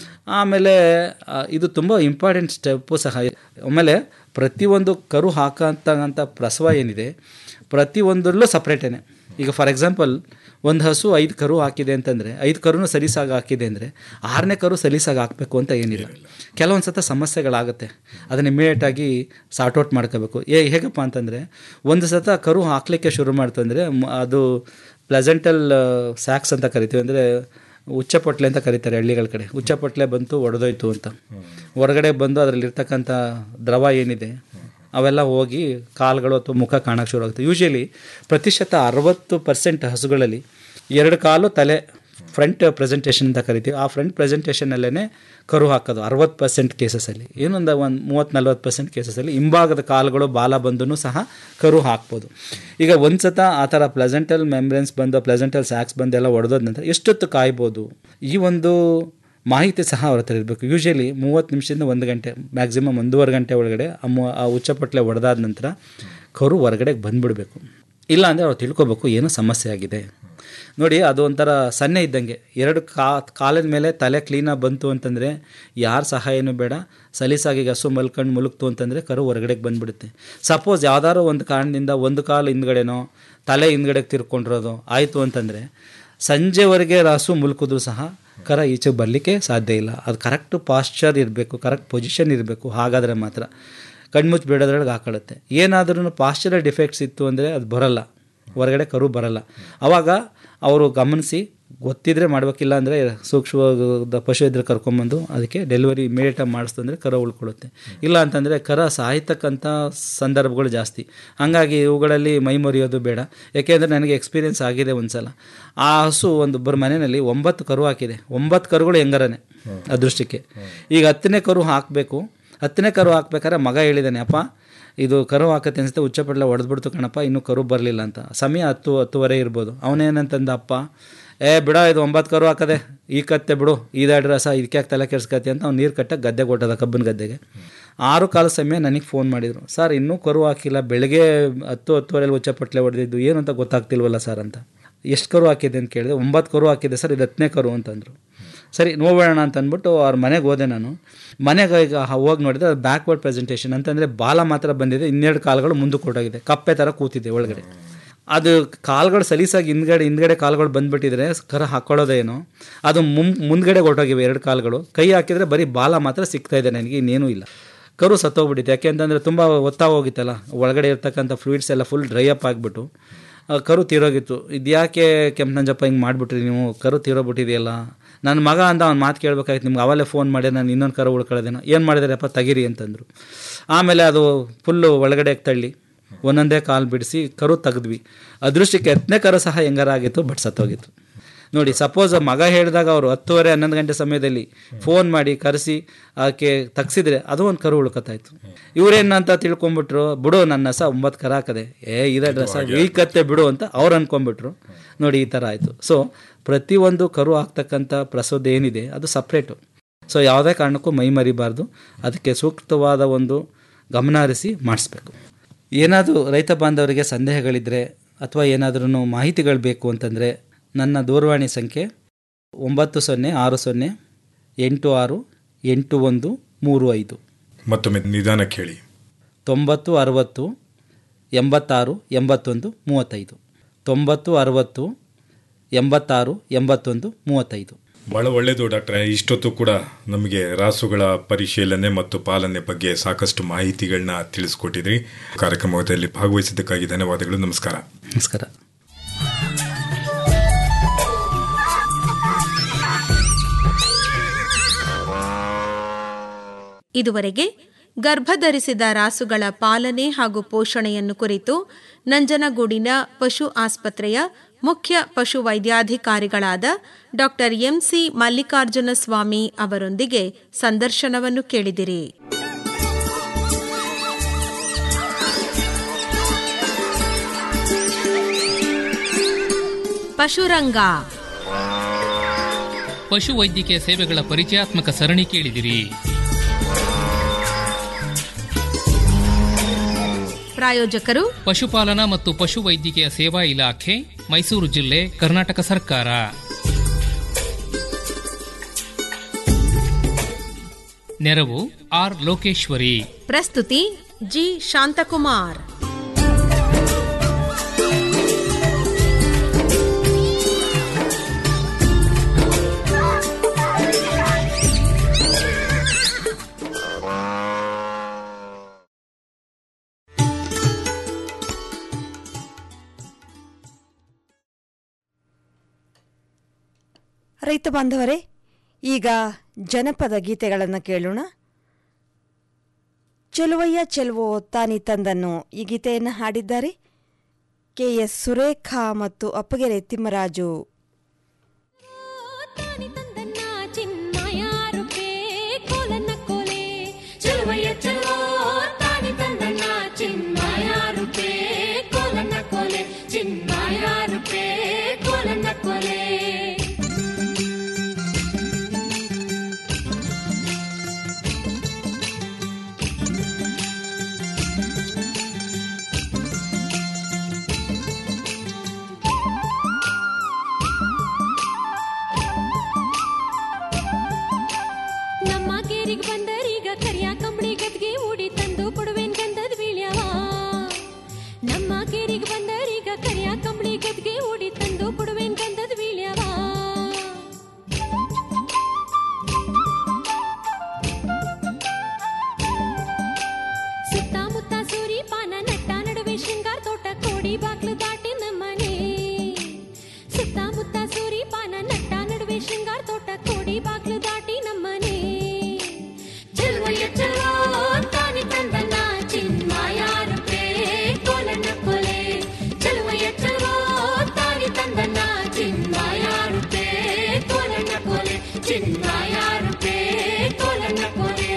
ಆಮೇಲೆ ಆ, ಇದು ತುಂಬ ಇಂಪಾರ್ಟೆಂಟ್ ಸ್ಟೆಪ್ಪು ಸಹ ಆಮೇಲೆ ಪ್ರತಿಯೊಂದು ಕರು ಹಾಕೋಂಥ ಪ್ರಸವ ಏನಿದೆ ಪ್ರತಿಯೊಂದರಲ್ಲೂ ಸಪ್ರೇಟೇನೆ ಈಗ ಫಾರ್ ಎಕ್ಸಾಂಪಲ್ ಒಂದು ಹಸು ಐದು ಕರು ಹಾಕಿದೆ ಅಂತಂದರೆ ಐದು ಕರುನು ಸಲೀಸಾಗಿ ಹಾಕಿದೆ ಅಂದರೆ ಆರನೇ ಕರು ಸಲೀಸಾಗಿ ಹಾಕಬೇಕು ಅಂತ ಏನಿಲ್ಲ ಕೆಲವೊಂದು ಸತ ಸಮಸ್ಯೆಗಳಾಗುತ್ತೆ ಅದನ್ನು ಇಮಿಡಿಯೇಟಾಗಿ ಸಾರ್ಟ್ ಔಟ್ ಮಾಡ್ಕೋಬೇಕು ಏ ಹೇಗಪ್ಪ ಅಂತಂದರೆ ಒಂದು ಸತ ಕರು ಹಾಕಲಿಕ್ಕೆ ಶುರು ಮಾಡ್ತಂದರೆ ಮ- ಅದು ಪ್ಲೆಸೆಂಟಲ್ ಸ್ಯಾಕ್ಸ್ ಅಂತ ಕರಿತೀವಿ ಅಂದರೆ ಉಚ್ಚಪೊಟ್ಲೆ ಅಂತ ಕರೀತಾರೆ ಹಳ್ಳಿಗಳ ಕಡೆ ಉಚ್ಚಪೊಟ್ಲೆ ಬಂತು ಒಡೆದೋಯ್ತು ಅಂತ ಹೊರಗಡೆ ಬಂದು ಅದರಲ್ಲಿರ್ತಕ್ಕಂಥ ದ್ರವ ಏನಿದೆ ಅವೆಲ್ಲ ಹೋಗಿ ಕಾಲುಗಳು ಅಥವಾ ಮುಖ ಕಾಣೋಕ್ಕೆ ಶುರು ಆಗುತ್ತೆ ಯೂಶಲಿ ಪ್ರತಿಶತ ಅರವತ್ತು ಪರ್ಸೆಂಟ್ ಹಸುಗಳಲ್ಲಿ ಎರಡು ಕಾಲು ತಲೆ ಫ್ರಂಟ್ ಪ್ರೆಸೆಂಟೇಷನ್ ಅಂತ ಕರಿತೀವಿ ಆ ಫ್ರಂಟ್ ಪ್ರೆಸೆಂಟೇಷನಲ್ಲೇ ಕರು ಹಾಕೋದು ಅರವತ್ತು ಪರ್ಸೆಂಟ್ ಕೇಸಸಲ್ಲಿ ಏನೊಂದು ಒಂದು ಮೂವತ್ತು ನಲ್ವತ್ತು ಪರ್ಸೆಂಟ್ ಕೇಸಸಲ್ಲಿ ಹಿಂಭಾಗದ ಕಾಲುಗಳು ಬಾಲ ಬಂದೂ ಸಹ ಕರು ಹಾಕ್ಬೋದು ಈಗ ಒಂದು ಸತ ಆ ಥರ ಪ್ಲೆಸೆಂಟಲ್ ಮೆಮ್ಬ್ರೆನ್ಸ್ ಬಂದು ಪ್ಲೆಸೆಂಟಲ್ ಸ್ಯಾಕ್ಸ್ ಬಂದು ಎಲ್ಲ ಒಡೆದೋದ ನಂತರ ಎಷ್ಟೊತ್ತು ಕಾಯ್ಬೋದು ಈ ಒಂದು ಮಾಹಿತಿ ಸಹ ಅವ್ರ ಹತ್ರ ಇರಬೇಕು ಯೂಶಲಿ ಮೂವತ್ತು ನಿಮಿಷದಿಂದ ಒಂದು ಗಂಟೆ ಮ್ಯಾಕ್ಸಿಮಮ್ ಒಂದೂವರೆ ಗಂಟೆ ಒಳಗಡೆ ಆ ಮು- ಆ ಉಚ್ಚಪಟ್ಲೆ ಒಡೆದಾದ ನಂತರ ಕರು ಹೊರಗಡೆಗೆ ಬಂದುಬಿಡಬೇಕು ಇಲ್ಲ ಅಂದರೆ ಅವ್ರು ತಿಳ್ಕೊಬೇಕು ಏನೋ ಸಮಸ್ಯೆ ಆಗಿದೆ ನೋಡಿ ಅದು ಒಂಥರ ಸನ್ನೆ ಇದ್ದಂಗೆ ಎರಡು ಕಾ ಕಾಲಿನ ಮೇಲೆ ತಲೆ ಕ್ಲೀನಾಗಿ ಬಂತು ಅಂತಂದರೆ ಯಾರ ಸಹಾಯನೂ ಬೇಡ ಸಲೀಸಾಗಿ ಹಸು ಮಲ್ಕೊಂಡು ಮುಲುಕ್ತು ಅಂತಂದರೆ ಕರು ಹೊರಗಡೆಗೆ ಬಂದುಬಿಡುತ್ತೆ ಸಪೋಸ್ ಯಾವ್ದಾದ್ರು ಒಂದು ಕಾರಣದಿಂದ ಒಂದು ಕಾಲು ಹಿಂದ್ಗಡೆನೋ ತಲೆ ಹಿಂದ್ಗಡೆಗೆ ತಿರ್ಕೊಂಡಿರೋದು ಆಯಿತು ಅಂತಂದರೆ ಸಂಜೆವರೆಗೆ ಹಸು ಮುಲ್ಕಿದ್ರು ಸಹ ಕರ ಈಚೆಗೆ ಬರಲಿಕ್ಕೆ ಸಾಧ್ಯ ಇಲ್ಲ ಅದು ಕರೆಕ್ಟ್ ಪಾಶ್ಚರ್ ಇರಬೇಕು ಕರೆಕ್ಟ್ ಪೊಸಿಷನ್ ಇರಬೇಕು ಹಾಗಾದರೆ ಮಾತ್ರ ಕಣ್ಮುಚ್ಚಿ ಬಿಡೋದ್ರೊಳಗೆ ಹಾಕೊಳ್ಳುತ್ತೆ ಏನಾದ್ರೂ ಪಾಶ್ಚರಲ್ ಡಿಫೆಕ್ಟ್ಸ್ ಇತ್ತು ಅಂದರೆ ಅದು ಬರಲ್ಲ ಹೊರಗಡೆ ಕರು ಬರಲ್ಲ ಆವಾಗ ಅವರು ಗಮನಿಸಿ ಗೊತ್ತಿದ್ರೆ ಮಾಡ್ಬೇಕಿಲ್ಲ ಅಂದರೆ ಸೂಕ್ಷ್ಮವಾದ ಪಶು ಇದ್ರೆ ಕರ್ಕೊಂಬಂದು ಅದಕ್ಕೆ ಡೆಲಿವರಿ ಇಮಿಡಿಯೇಟಾಗಿ ಮಾಡಿಸ್ತಂದ್ರೆ ಕರ ಉಳ್ಕೊಳ್ಳುತ್ತೆ ಇಲ್ಲ ಅಂತಂದರೆ ಕರ ಸಾಯ್ತಕ್ಕಂಥ ಸಂದರ್ಭಗಳು ಜಾಸ್ತಿ ಹಾಗಾಗಿ ಇವುಗಳಲ್ಲಿ ಮೈ ಮುರಿಯೋದು ಬೇಡ ಯಾಕೆಂದರೆ ನನಗೆ ಎಕ್ಸ್ಪೀರಿಯೆನ್ಸ್ ಆಗಿದೆ ಒಂದು ಸಲ ಆ ಹಸು ಒಂದು ಒಬ್ಬರ ಮನೆಯಲ್ಲಿ ಒಂಬತ್ತು ಕರು ಹಾಕಿದೆ ಒಂಬತ್ತು ಕರುಗಳು ಹೆಂಗರನೆ ಅದೃಷ್ಟಕ್ಕೆ ಈಗ ಹತ್ತನೇ ಕರು ಹಾಕಬೇಕು ಹತ್ತನೇ ಕರು ಹಾಕ್ಬೇಕಾದ್ರೆ ಮಗ ಹೇಳಿದ್ದಾನೆ ಅಪ್ಪ ಇದು ಕರು ಹಾಕತ್ತೆ ಅನಿಸುತ್ತೆ ಉಚ್ಚಪಟ್ಲ ಹೊಡೆದ್ಬಿಡ್ತು ಕಣಪ್ಪ ಇನ್ನೂ ಕರು ಬರಲಿಲ್ಲ ಅಂತ ಸಮಯ ಹತ್ತು ಹತ್ತುವರೆ ಇರ್ಬೋದು ಅವನೇನಂತಂದ ಅಪ್ಪ ಏ ಬಿಡ ಇದು ಒಂಬತ್ತು ಕರು ಹಾಕದೆ ಈ ಕತ್ತೆ ಬಿಡು ಈದಾಡಿ ರಸ ಇದಕ್ಕೆ ಯಾಕೆ ತಲೆ ಕೆಡ್ಸ್ಕತಿ ಅಂತ ಅವ್ನು ನೀರು ಕಟ್ಟಕ್ಕೆ ಗದ್ದೆ ಕೊಟ್ಟದ ಕಬ್ಬಿನ ಗದ್ದೆಗೆ ಆರು ಕಾಲ ಸಮಯ ನನಗೆ ಫೋನ್ ಮಾಡಿದರು ಸರ್ ಇನ್ನೂ ಕರು ಹಾಕಿಲ್ಲ ಬೆಳಗ್ಗೆ ಹತ್ತು ಹತ್ತುವರೆಯಲ್ಲಿ ಉಚ್ಚಪಟ್ಲೆ ಹೊಡೆದಿದ್ದು ಏನು ಅಂತ ಗೊತ್ತಾಗ್ತಿಲ್ವಲ್ಲ ಸರ್ ಅಂತ ಎಷ್ಟು ಕರು ಹಾಕಿದೆ ಅಂತ ಕೇಳಿದೆ ಒಂಬತ್ತು ಕರು ಹಾಕಿದೆ ಸರ್ ಇದು ಹತ್ತನೇ ಕರು ಅಂತಂದರು ಸರಿ ನೋಡೋಣ ಅಂತ ಅಂದ್ಬಿಟ್ಟು ಅವ್ರ ಮನೆಗೆ ಹೋದೆ ನಾನು ಮನೆಗೆ ಈಗ ಹೋಗಿ ನೋಡಿದ್ರೆ ಅದು ಬ್ಯಾಕ್ವರ್ಡ್ ಪ್ರೆಸೆಂಟೇಷನ್ ಅಂತಂದರೆ ಬಾಲ ಮಾತ್ರ ಬಂದಿದೆ ಇನ್ನೆರಡು ಕಾಲುಗಳು ಮುಂದಕ್ಕೆ ಹೊರಟೋಗಿದೆ ಕಪ್ಪೆ ಥರ ಕೂತಿದೆ ಒಳಗಡೆ ಅದು ಕಾಲುಗಳು ಸಲೀಸಾಗಿ ಹಿಂದ್ಗಡೆ ಹಿಂದ್ಗಡೆ ಕಾಲುಗಳು ಬಂದ್ಬಿಟ್ಟಿದ್ರೆ ಕರ ಹಾಕ್ಕೊಳ್ಳೋದೇನೋ ಅದು ಮುಂ ಮುಂದ್ಗಡೆ ಹೊರಟೋಗಿವೆ ಎರಡು ಕಾಲುಗಳು ಕೈ ಹಾಕಿದರೆ ಬರೀ ಬಾಲ ಮಾತ್ರ ಸಿಗ್ತಾ ಇದೆ ನನಗೆ ಇನ್ನೇನೂ ಇಲ್ಲ ಕರು ಸತ್ತೋಗ್ಬಿಟ್ಟಿದೆ ಯಾಕೆ ಅಂತಂದರೆ ತುಂಬ ಒತ್ತಾ ಹೋಗಿತ್ತಲ್ಲ ಒಳಗಡೆ ಇರ್ತಕ್ಕಂಥ ಫ್ಲೂಯಿಡ್ಸ್ ಎಲ್ಲ ಫುಲ್ ಡ್ರೈ ಅಪ್ ಆಗಿಬಿಟ್ಟು ಆ, ಕರು ತೀರೋಗಿತ್ತು ಇದ್ಯಾಕೆ ಕೆಂಪನಂಜಪ್ಪ ಹಿಂಗೆ ಮಾಡಿಬಿಟ್ರಿ ನೀವು ಕರು ತೀರೋಗ್ಬಿಟ್ಟಿದೆಯಲ್ಲ ನನ್ನ ಮಗ ಅಂದ ಅವ್ನು ಮಾತು ಕೇಳಬೇಕಾಗಿತ್ತು ನಿಮ್ಗೆ ಅವಲ್ಲೇ ಫೋನ್ ಮಾಡಿ ನಾನು ಇನ್ನೊಂದು ಕರು ಉಳ್ಕೊಳ್ಳೋದೇನೋ ಏನು ಮಾಡಿದಾರಪ್ಪ ತೆಗೀರಿ ಅಂತಂದರು ಆಮೇಲೆ ಅದು ಫುಲ್ಲು ಒಳಗಡೆ ತಳ್ಳಿ ಒಂದೊಂದೇ ಕಾಲು ಬಿಡಿಸಿ ಕರು ತೆಗೆದ್ವಿ ಅದೃಷ್ಟಕ್ಕೆ ಹತ್ತನೇ ಕರು ಸಹ ಹೆಂಗಾರ ಆಗಿತ್ತು ಬಟ್ ಸತ್ತೋಗಿತ್ತು ನೋಡಿ ಸಪೋಸ್ ಮಗ ಹೇಳಿದಾಗ ಅವರು ಹತ್ತುವರೆ ಹನ್ನೊಂದು ಗಂಟೆ ಸಮಯದಲ್ಲಿ ಫೋನ್ ಮಾಡಿ ಕರೆಸಿ ಆಕೆ ತಗ್ಸಿದ್ರೆ ಅದು ಒಂದು ಕರು ಉಳ್ಕೊತಾಯಿತ್ತು ಇವರೇನಂತ ತಿಳ್ಕೊಂಬಿಟ್ರು ಬಿಡು ನನ್ನ ರಸ ಒಂಬತ್ತು ಕರ ಹಾಕದೆ ಏ ಇದೇ ರಸ ಈ ಕತ್ತೆ ಬಿಡು ಅಂತ ಅವ್ರು ಅನ್ಕೊಂಬಿಟ್ರು ನೋಡಿ ಈ ಥರ ಆಯಿತು ಸೊ ಪ್ರತಿಯೊಂದು ಕರು ಹಾಕ್ತಕ್ಕಂಥ ಪ್ರಸೋದ ಏನಿದೆ ಅದು ಸಪ್ರೇಟು ಸೊ ಯಾವುದೇ ಕಾರಣಕ್ಕೂ ಮೈ ಮರಿಬಾರ್ದು ಅದಕ್ಕೆ ಸೂಕ್ತವಾದ ಒಂದು ಗಮನ ಹರಿಸಿ ಮಾಡಿಸ್ಬೇಕು ಏನಾದರೂ ರೈತ ಬಾಂಧವರಿಗೆ ಸಂದೇಹಗಳಿದ್ದರೆ ಅಥವಾ ಏನಾದ್ರೂ ಮಾಹಿತಿಗಳು ಬೇಕು ಅಂತಂದರೆ ನನ್ನ ದೂರವಾಣಿ ಸಂಖ್ಯೆ ಒಂಬತ್ತು ಸೊನ್ನೆ ಆರು ಸೊನ್ನೆ ಎಂಟು ಆರು ಎಂಟು ಒಂದು ಮೂರು ಐದು ಮತ್ತೊಮ್ಮೆ ನಿಧಾನ ಕೇಳಿ ತೊಂಬತ್ತು ಅರವತ್ತು ಎಂಬತ್ತಾರು ಎಂಬತ್ತೊಂದು ಮೂವತ್ತೈದು ತೊಂಬತ್ತು ಅರವತ್ತು ಎಂಬತ್ತಾರು ಎಂಬತ್ತೊಂದು ಮೂವತ್ತೈದು ಬಹಳ ಒಳ್ಳೆಯದು ಡಾಕ್ಟ್ರೆ ಇಷ್ಟೊತ್ತು ಕೂಡ ನಮಗೆ ರಾಸುಗಳ ಪರಿಶೀಲನೆ ಮತ್ತು ಪಾಲನೆ ಬಗ್ಗೆ ಸಾಕಷ್ಟು ಮಾಹಿತಿಗಳನ್ನ ತಿಳಿಸ್ಕೊಟ್ಟಿದ್ರಿ ಕಾರ್ಯಕ್ರಮದಲ್ಲಿ ಭಾಗವಹಿಸಿದ್ದಕ್ಕಾಗಿ ಧನ್ಯವಾದಗಳು ನಮಸ್ಕಾರ ನಮಸ್ಕಾರ ಇದುವರೆಗೆ ಗರ್ಭಧರಿಸಿದ ರಾಸುಗಳ ಪಾಲನೆ ಹಾಗೂ ಪೋಷಣೆಯನ್ನು ಕುರಿತು ನಂಜನಗೂಡಿನ ಪಶು ಆಸ್ಪತ್ರೆಯ ಮುಖ್ಯ ಪಶು ವೈದ್ಯಾಧಿಕಾರಿಗಳಾದ ಡಾಕ್ಟರ್ ಎಂಸಿ ಮಲ್ಲಿಕಾರ್ಜುನ ಸ್ವಾಮಿ ಅವರೊಂದಿಗೆ ಸಂದರ್ಶನವನ್ನು ಕೇಳಿದಿರಿ ಪಶುರಂಗ ಪಶು ವೈದ್ಯಕೀಯ ಸೇವೆಗಳ ಪರಿಚಯಾತ್ಮಕ ಸರಣಿ ಕೇಳಿದಿರಿ ಪ್ರಾಯೋಜಕರು ಪಶುಪಾಲನಾ ಮತ್ತು ಪಶು ವೈದ್ಯಕೀಯ ಸೇವಾ ಇಲಾಖೆ ಮೈಸೂರು ಜಿಲ್ಲೆ ಕರ್ನಾಟಕ ಸರ್ಕಾರ ನೆರವು ಆರ್ ಲೋಕೇಶ್ವರಿ ಪ್ರಸ್ತುತಿ ಜಿ ಶಾಂತಕುಮಾರ್ ರೈತ ಬಾಂಧವರೇ ಈಗ ಜನಪದ ಗೀತೆಗಳನ್ನು ಕೇಳೋಣ ಚೆಲುವಯ್ಯ ಚೆಲುವೋ ತಾನಿ ತಂದನ್ನು ಈ ಗೀತೆಯನ್ನು ಹಾಡಿದ್ದಾರೆ ಕೆ ಎಸ್ ಸುರೇಖಾ ಮತ್ತು ಅಪ್ಪಗೆರೆ ತಿಮ್ಮರಾಜು ತಾನಿ ತಂದನ್ನ ಚಿನ್ಮಯ ರೂಪೇ ಕೋಲನ್ನ ಕೋಲೆ ಚೆಲುವಯ್ಯ ಚೆಲುವೋ ತಾನಿ ತಂದನ್ನ ಚಿನ್ಮಯ ರೂಪೇ ಕೋಲನ್ನ ಕೋಲೆ ಚಿನ್ಮಯ ರೂಪೇ ಕೋಲನ್ನ ಕೋಲೆ ಚಿನ್ಮಯ ರೂಪೇ ಕೋಲನ್ನ ಕೋಲೆ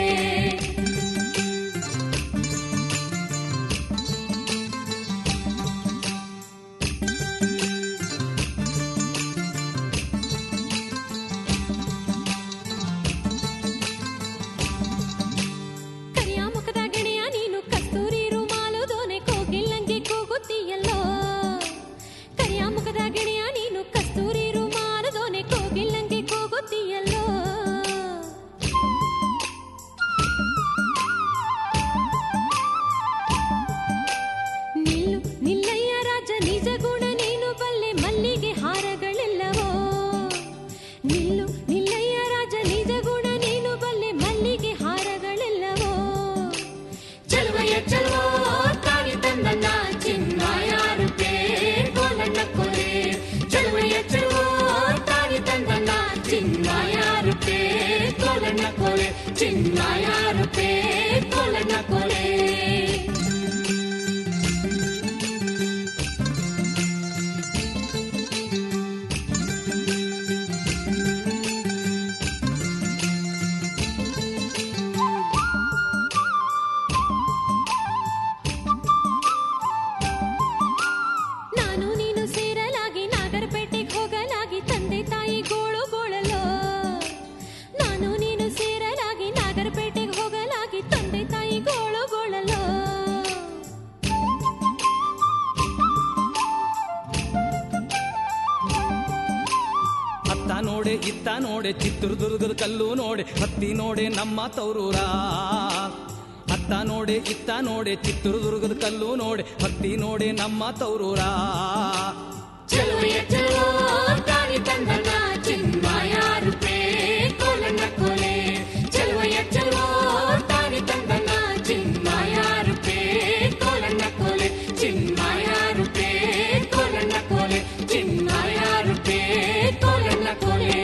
ಕರಿಯ ಮುಖದ ಗೆಳೆಯ ನೀನು ಕಸ್ತೂರಿ ರುಮಾಲು ದೋನೆ ಕೋಗಿಲ್ಲಂಗೆ ಕೂಗುತ್ತೀಯಲ್ಲೋ ಕರಿಯ ಮುಖದ ಗೆಳೆಯ ನೀನು ಕಸ್ತೂರಿ ರುಮಾಲು ದೋನೆ ಕೋಗಿಲ್ಲಂಗೆ ಕೂಗುತ್ತೀಯಲ್ಲೋ ನಿಲ್ಲು ನಿಲ್ಲಯ್ಯ ರಾಜ ನಿಜ ಗುಣ ನೀನು ಬಲ್ಲೆ ಮಲ್ಲಿಗೆ ಹಾರಗಳೆಲ್ಲವೋ ನಿಲ್ಲು ನಿಲ್ಲಯ್ಯ ರಾಜ ನಿಜ ಗುಣ ನೀನು ಬಲ್ಲೆ ಮಲ್ಲಿಗೆ ಹಾರಗಳೆಲ್ಲವೋ ಚಲುವಯ್ಯ ಚಲುವೋ ತಾಳಿ ತಂದನ್ನ ಚಿನ್ಮಯ ರೂಪೇ ಕೋಲಣ್ಣ ಕೊಲೆ ಚಲುವಯ್ಯ ಚಲುವೋ ತಾಳಿ ತಂದನ್ನ ಚಿನ್ಮಯ ರೂಪೇ ಕೋಲಣ್ಣ ಕೊಲೆ ಚಿನ್ಮಯ ರೂಪೇ ಕೋಲಣ್ಣ ಕೊಲೆ ನಾನು ನೀನು ಸೇರಲಾಗಿ ನಾಗರಪೇಟೆಗೆ ಹೋಗಲಾಗಿ ತಂದೆ ತಾಯಿ ಗೋಳು ಗೋಳಲೋ ನಾನು ನೀನು ಸೇರಲಾಗಿ ನಾಗರಪೇಟೆಗೆ ಹೋಗಲಾಗಿ ತಂದೆ ತಾಯಿ ಗೋಳು ಗೋಳಲೋ ಅತ್ತ ನೋಡೆ ಇತ್ತ ನೋಡೆ ಚಿತ್ರದುರ್ಗದ ಕಲ್ಲು ನೋಡೆ ಹತ್ತಿ ನೋಡೆ ನಮ್ಮ ತೌರೂರ ಅತ್ತ ನೋಡೆ ಇತ್ತ ನೋಡೆ ಚಿತ್ರದುರ್ಗದ ಕಲ್ಲು ನೋಡೆ ಹತ್ತಿ ನೋಡೆ ನಮ್ಮ ತೌರೂರ ಚಲುವೆಯ ಚಲೋ ತಾಳಿ ತಂದನ ಚಿನ್ಮಯ ರೂಪೇ ಕೋಲಣ್ಣ ಕೊಲೆ ಚಲುವೆಯ ಚಲೋ ತಾಳಿ ತಂದನ ಚಿನ್ಮಯ ರೂಪೇ ಕೋಲಣ್ಣ ಕೊಲೆ ಚಿನ್ಮಯ ರೂಪೇ ಕೋಲಣ್ಣ ಕೊಲೆ ಚಿನ್ಮಯ ರೂಪೇ ಕೋಲಣ್ಣ ಕೊಲೆ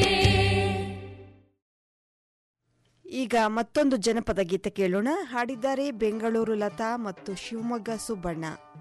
ಈಗ ಮತ್ತೊಂದು ಜನಪದ ಗೀತೆ ಕೇಳೋಣ ಹಾಡಿದ್ದಾರೆ ಬೆಂಗಳೂರು ಲತಾ ಮತ್ತು ಶಿವಮೊಗ್ಗ ಸುಬ್ಬಣ್ಣ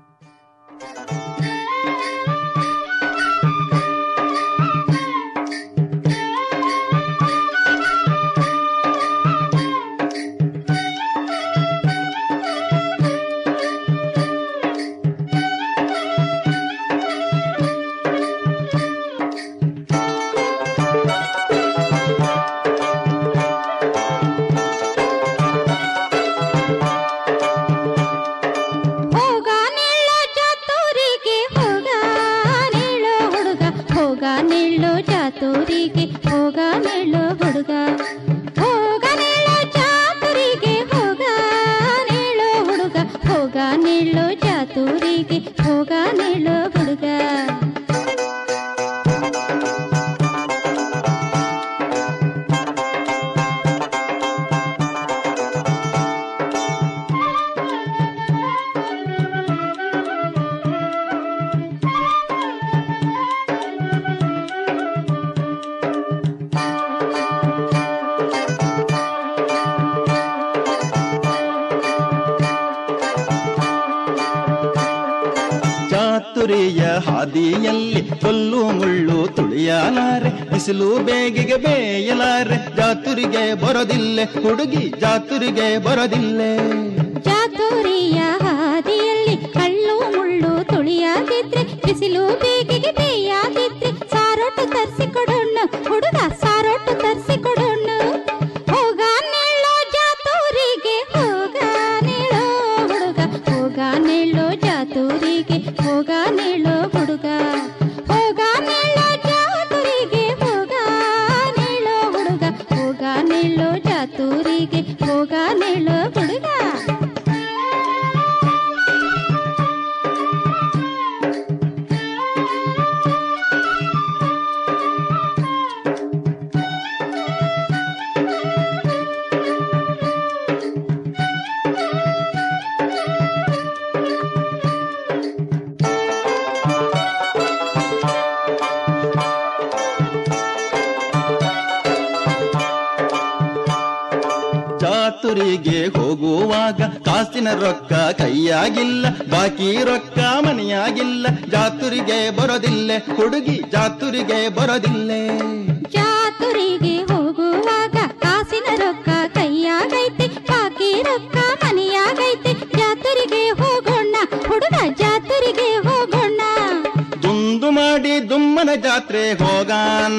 ಹೋಗ ನಿಲ್ಲೋ ಚಾತುರಿಗೆ ಹೋಗ ನಿಲ್ಲೋ ಹುಡುಗ ಹೋಗ ನಿಲ್ಲೋ ಚಾತುರಿಗೆ ಹೋಗ ನಿಲ್ಲೋ ಹುಡುಗ ಹೋಗ ನಿಲ್ಲೋ ಚಾತುರಿಗೆ ಹೋಗ ನಿಲ್ಲೋ ಹುಡುಗ ಹೋಗ ನಿಲ್ಲೋ ಚಾತುರಿಗೆ ಹೋಗ ನಿಲ್ಲೋ ಹುಡುಗ ಚಾತುರಿಯ ಹಾದಿಯಲ್ಲಿ ಕಲ್ಲು ಮುಳ್ಳು ತುಳಿಯಲಾರೆ ಬಿಸಿಲು ಬೇಗಿಗೆ ಬೇಯಲಾರೆ ಜಾತುರಿಗೆ ಬರೋದಿಲ್ಲೆ ಹುಡುಗಿ ಜಾತುರಿಗೆ ಬರೋದಿಲ್ಲೆ ಚಾತುರಿಯ ಹಾದಿಯಲ್ಲಿ ಕಳ್ಳು ಮುಳ್ಳು ತುಳಿಯಾದಿದ್ರೆ ಬಿಸಿಲು ಬೇಗಿಗೆ ಬೇಯಾದಿದ್ರೆ ಸಾರೋಟು ತರಿಸಿಕೊಡೋಣ ಹುಡುಗ ಸಾರೋಟು ತರಿಸಿಕೊಡೋಣ ಹೋಗ ನಿಲ್ಲೋ ಜಾತೂರಿಗೆ ಹೋಗ ನಿಲ್ಲೋ ಹುಡುಗ ಹೋಗ ನಿಲ್ಲೋ ಜಾತೂರಿಗೆ ಹೋಗ ನಿಲ್ಲೋ ಹುಡುಗ ಹೋಗ ನಿಲ್ಲೋ ಜಾತೂರಿಗೆ ಹೋಗ ನಿಲ್ಲೋ ಹುಡುಗ ಹೋಗ ನಿಲ್ಲೋ ಜಾತೂರಿಗೆ ಹೋಗ ನಿಲ್ಲೋ ಹುಡುಗ ಜಾತುರಿಗೆ ಹೋಗುವಾಗ ಕಾಸಿನ ರೊಕ್ಕ ಕೈಯಾಗಿಲ್ಲ ಬಾಕಿ ರೊಕ್ಕ ಮನೆಯಾಗಿಲ್ಲ ಜಾತುರಿಗೆ ಬರೋದಿಲ್ಲೆ ಹುಡುಗಿ ಜಾತುರಿಗೆ ಬರೋದಿಲ್ಲೆ ಜಾತುರಿಗೆ ಜಾತ್ರೆ ಹೋಗಾನ್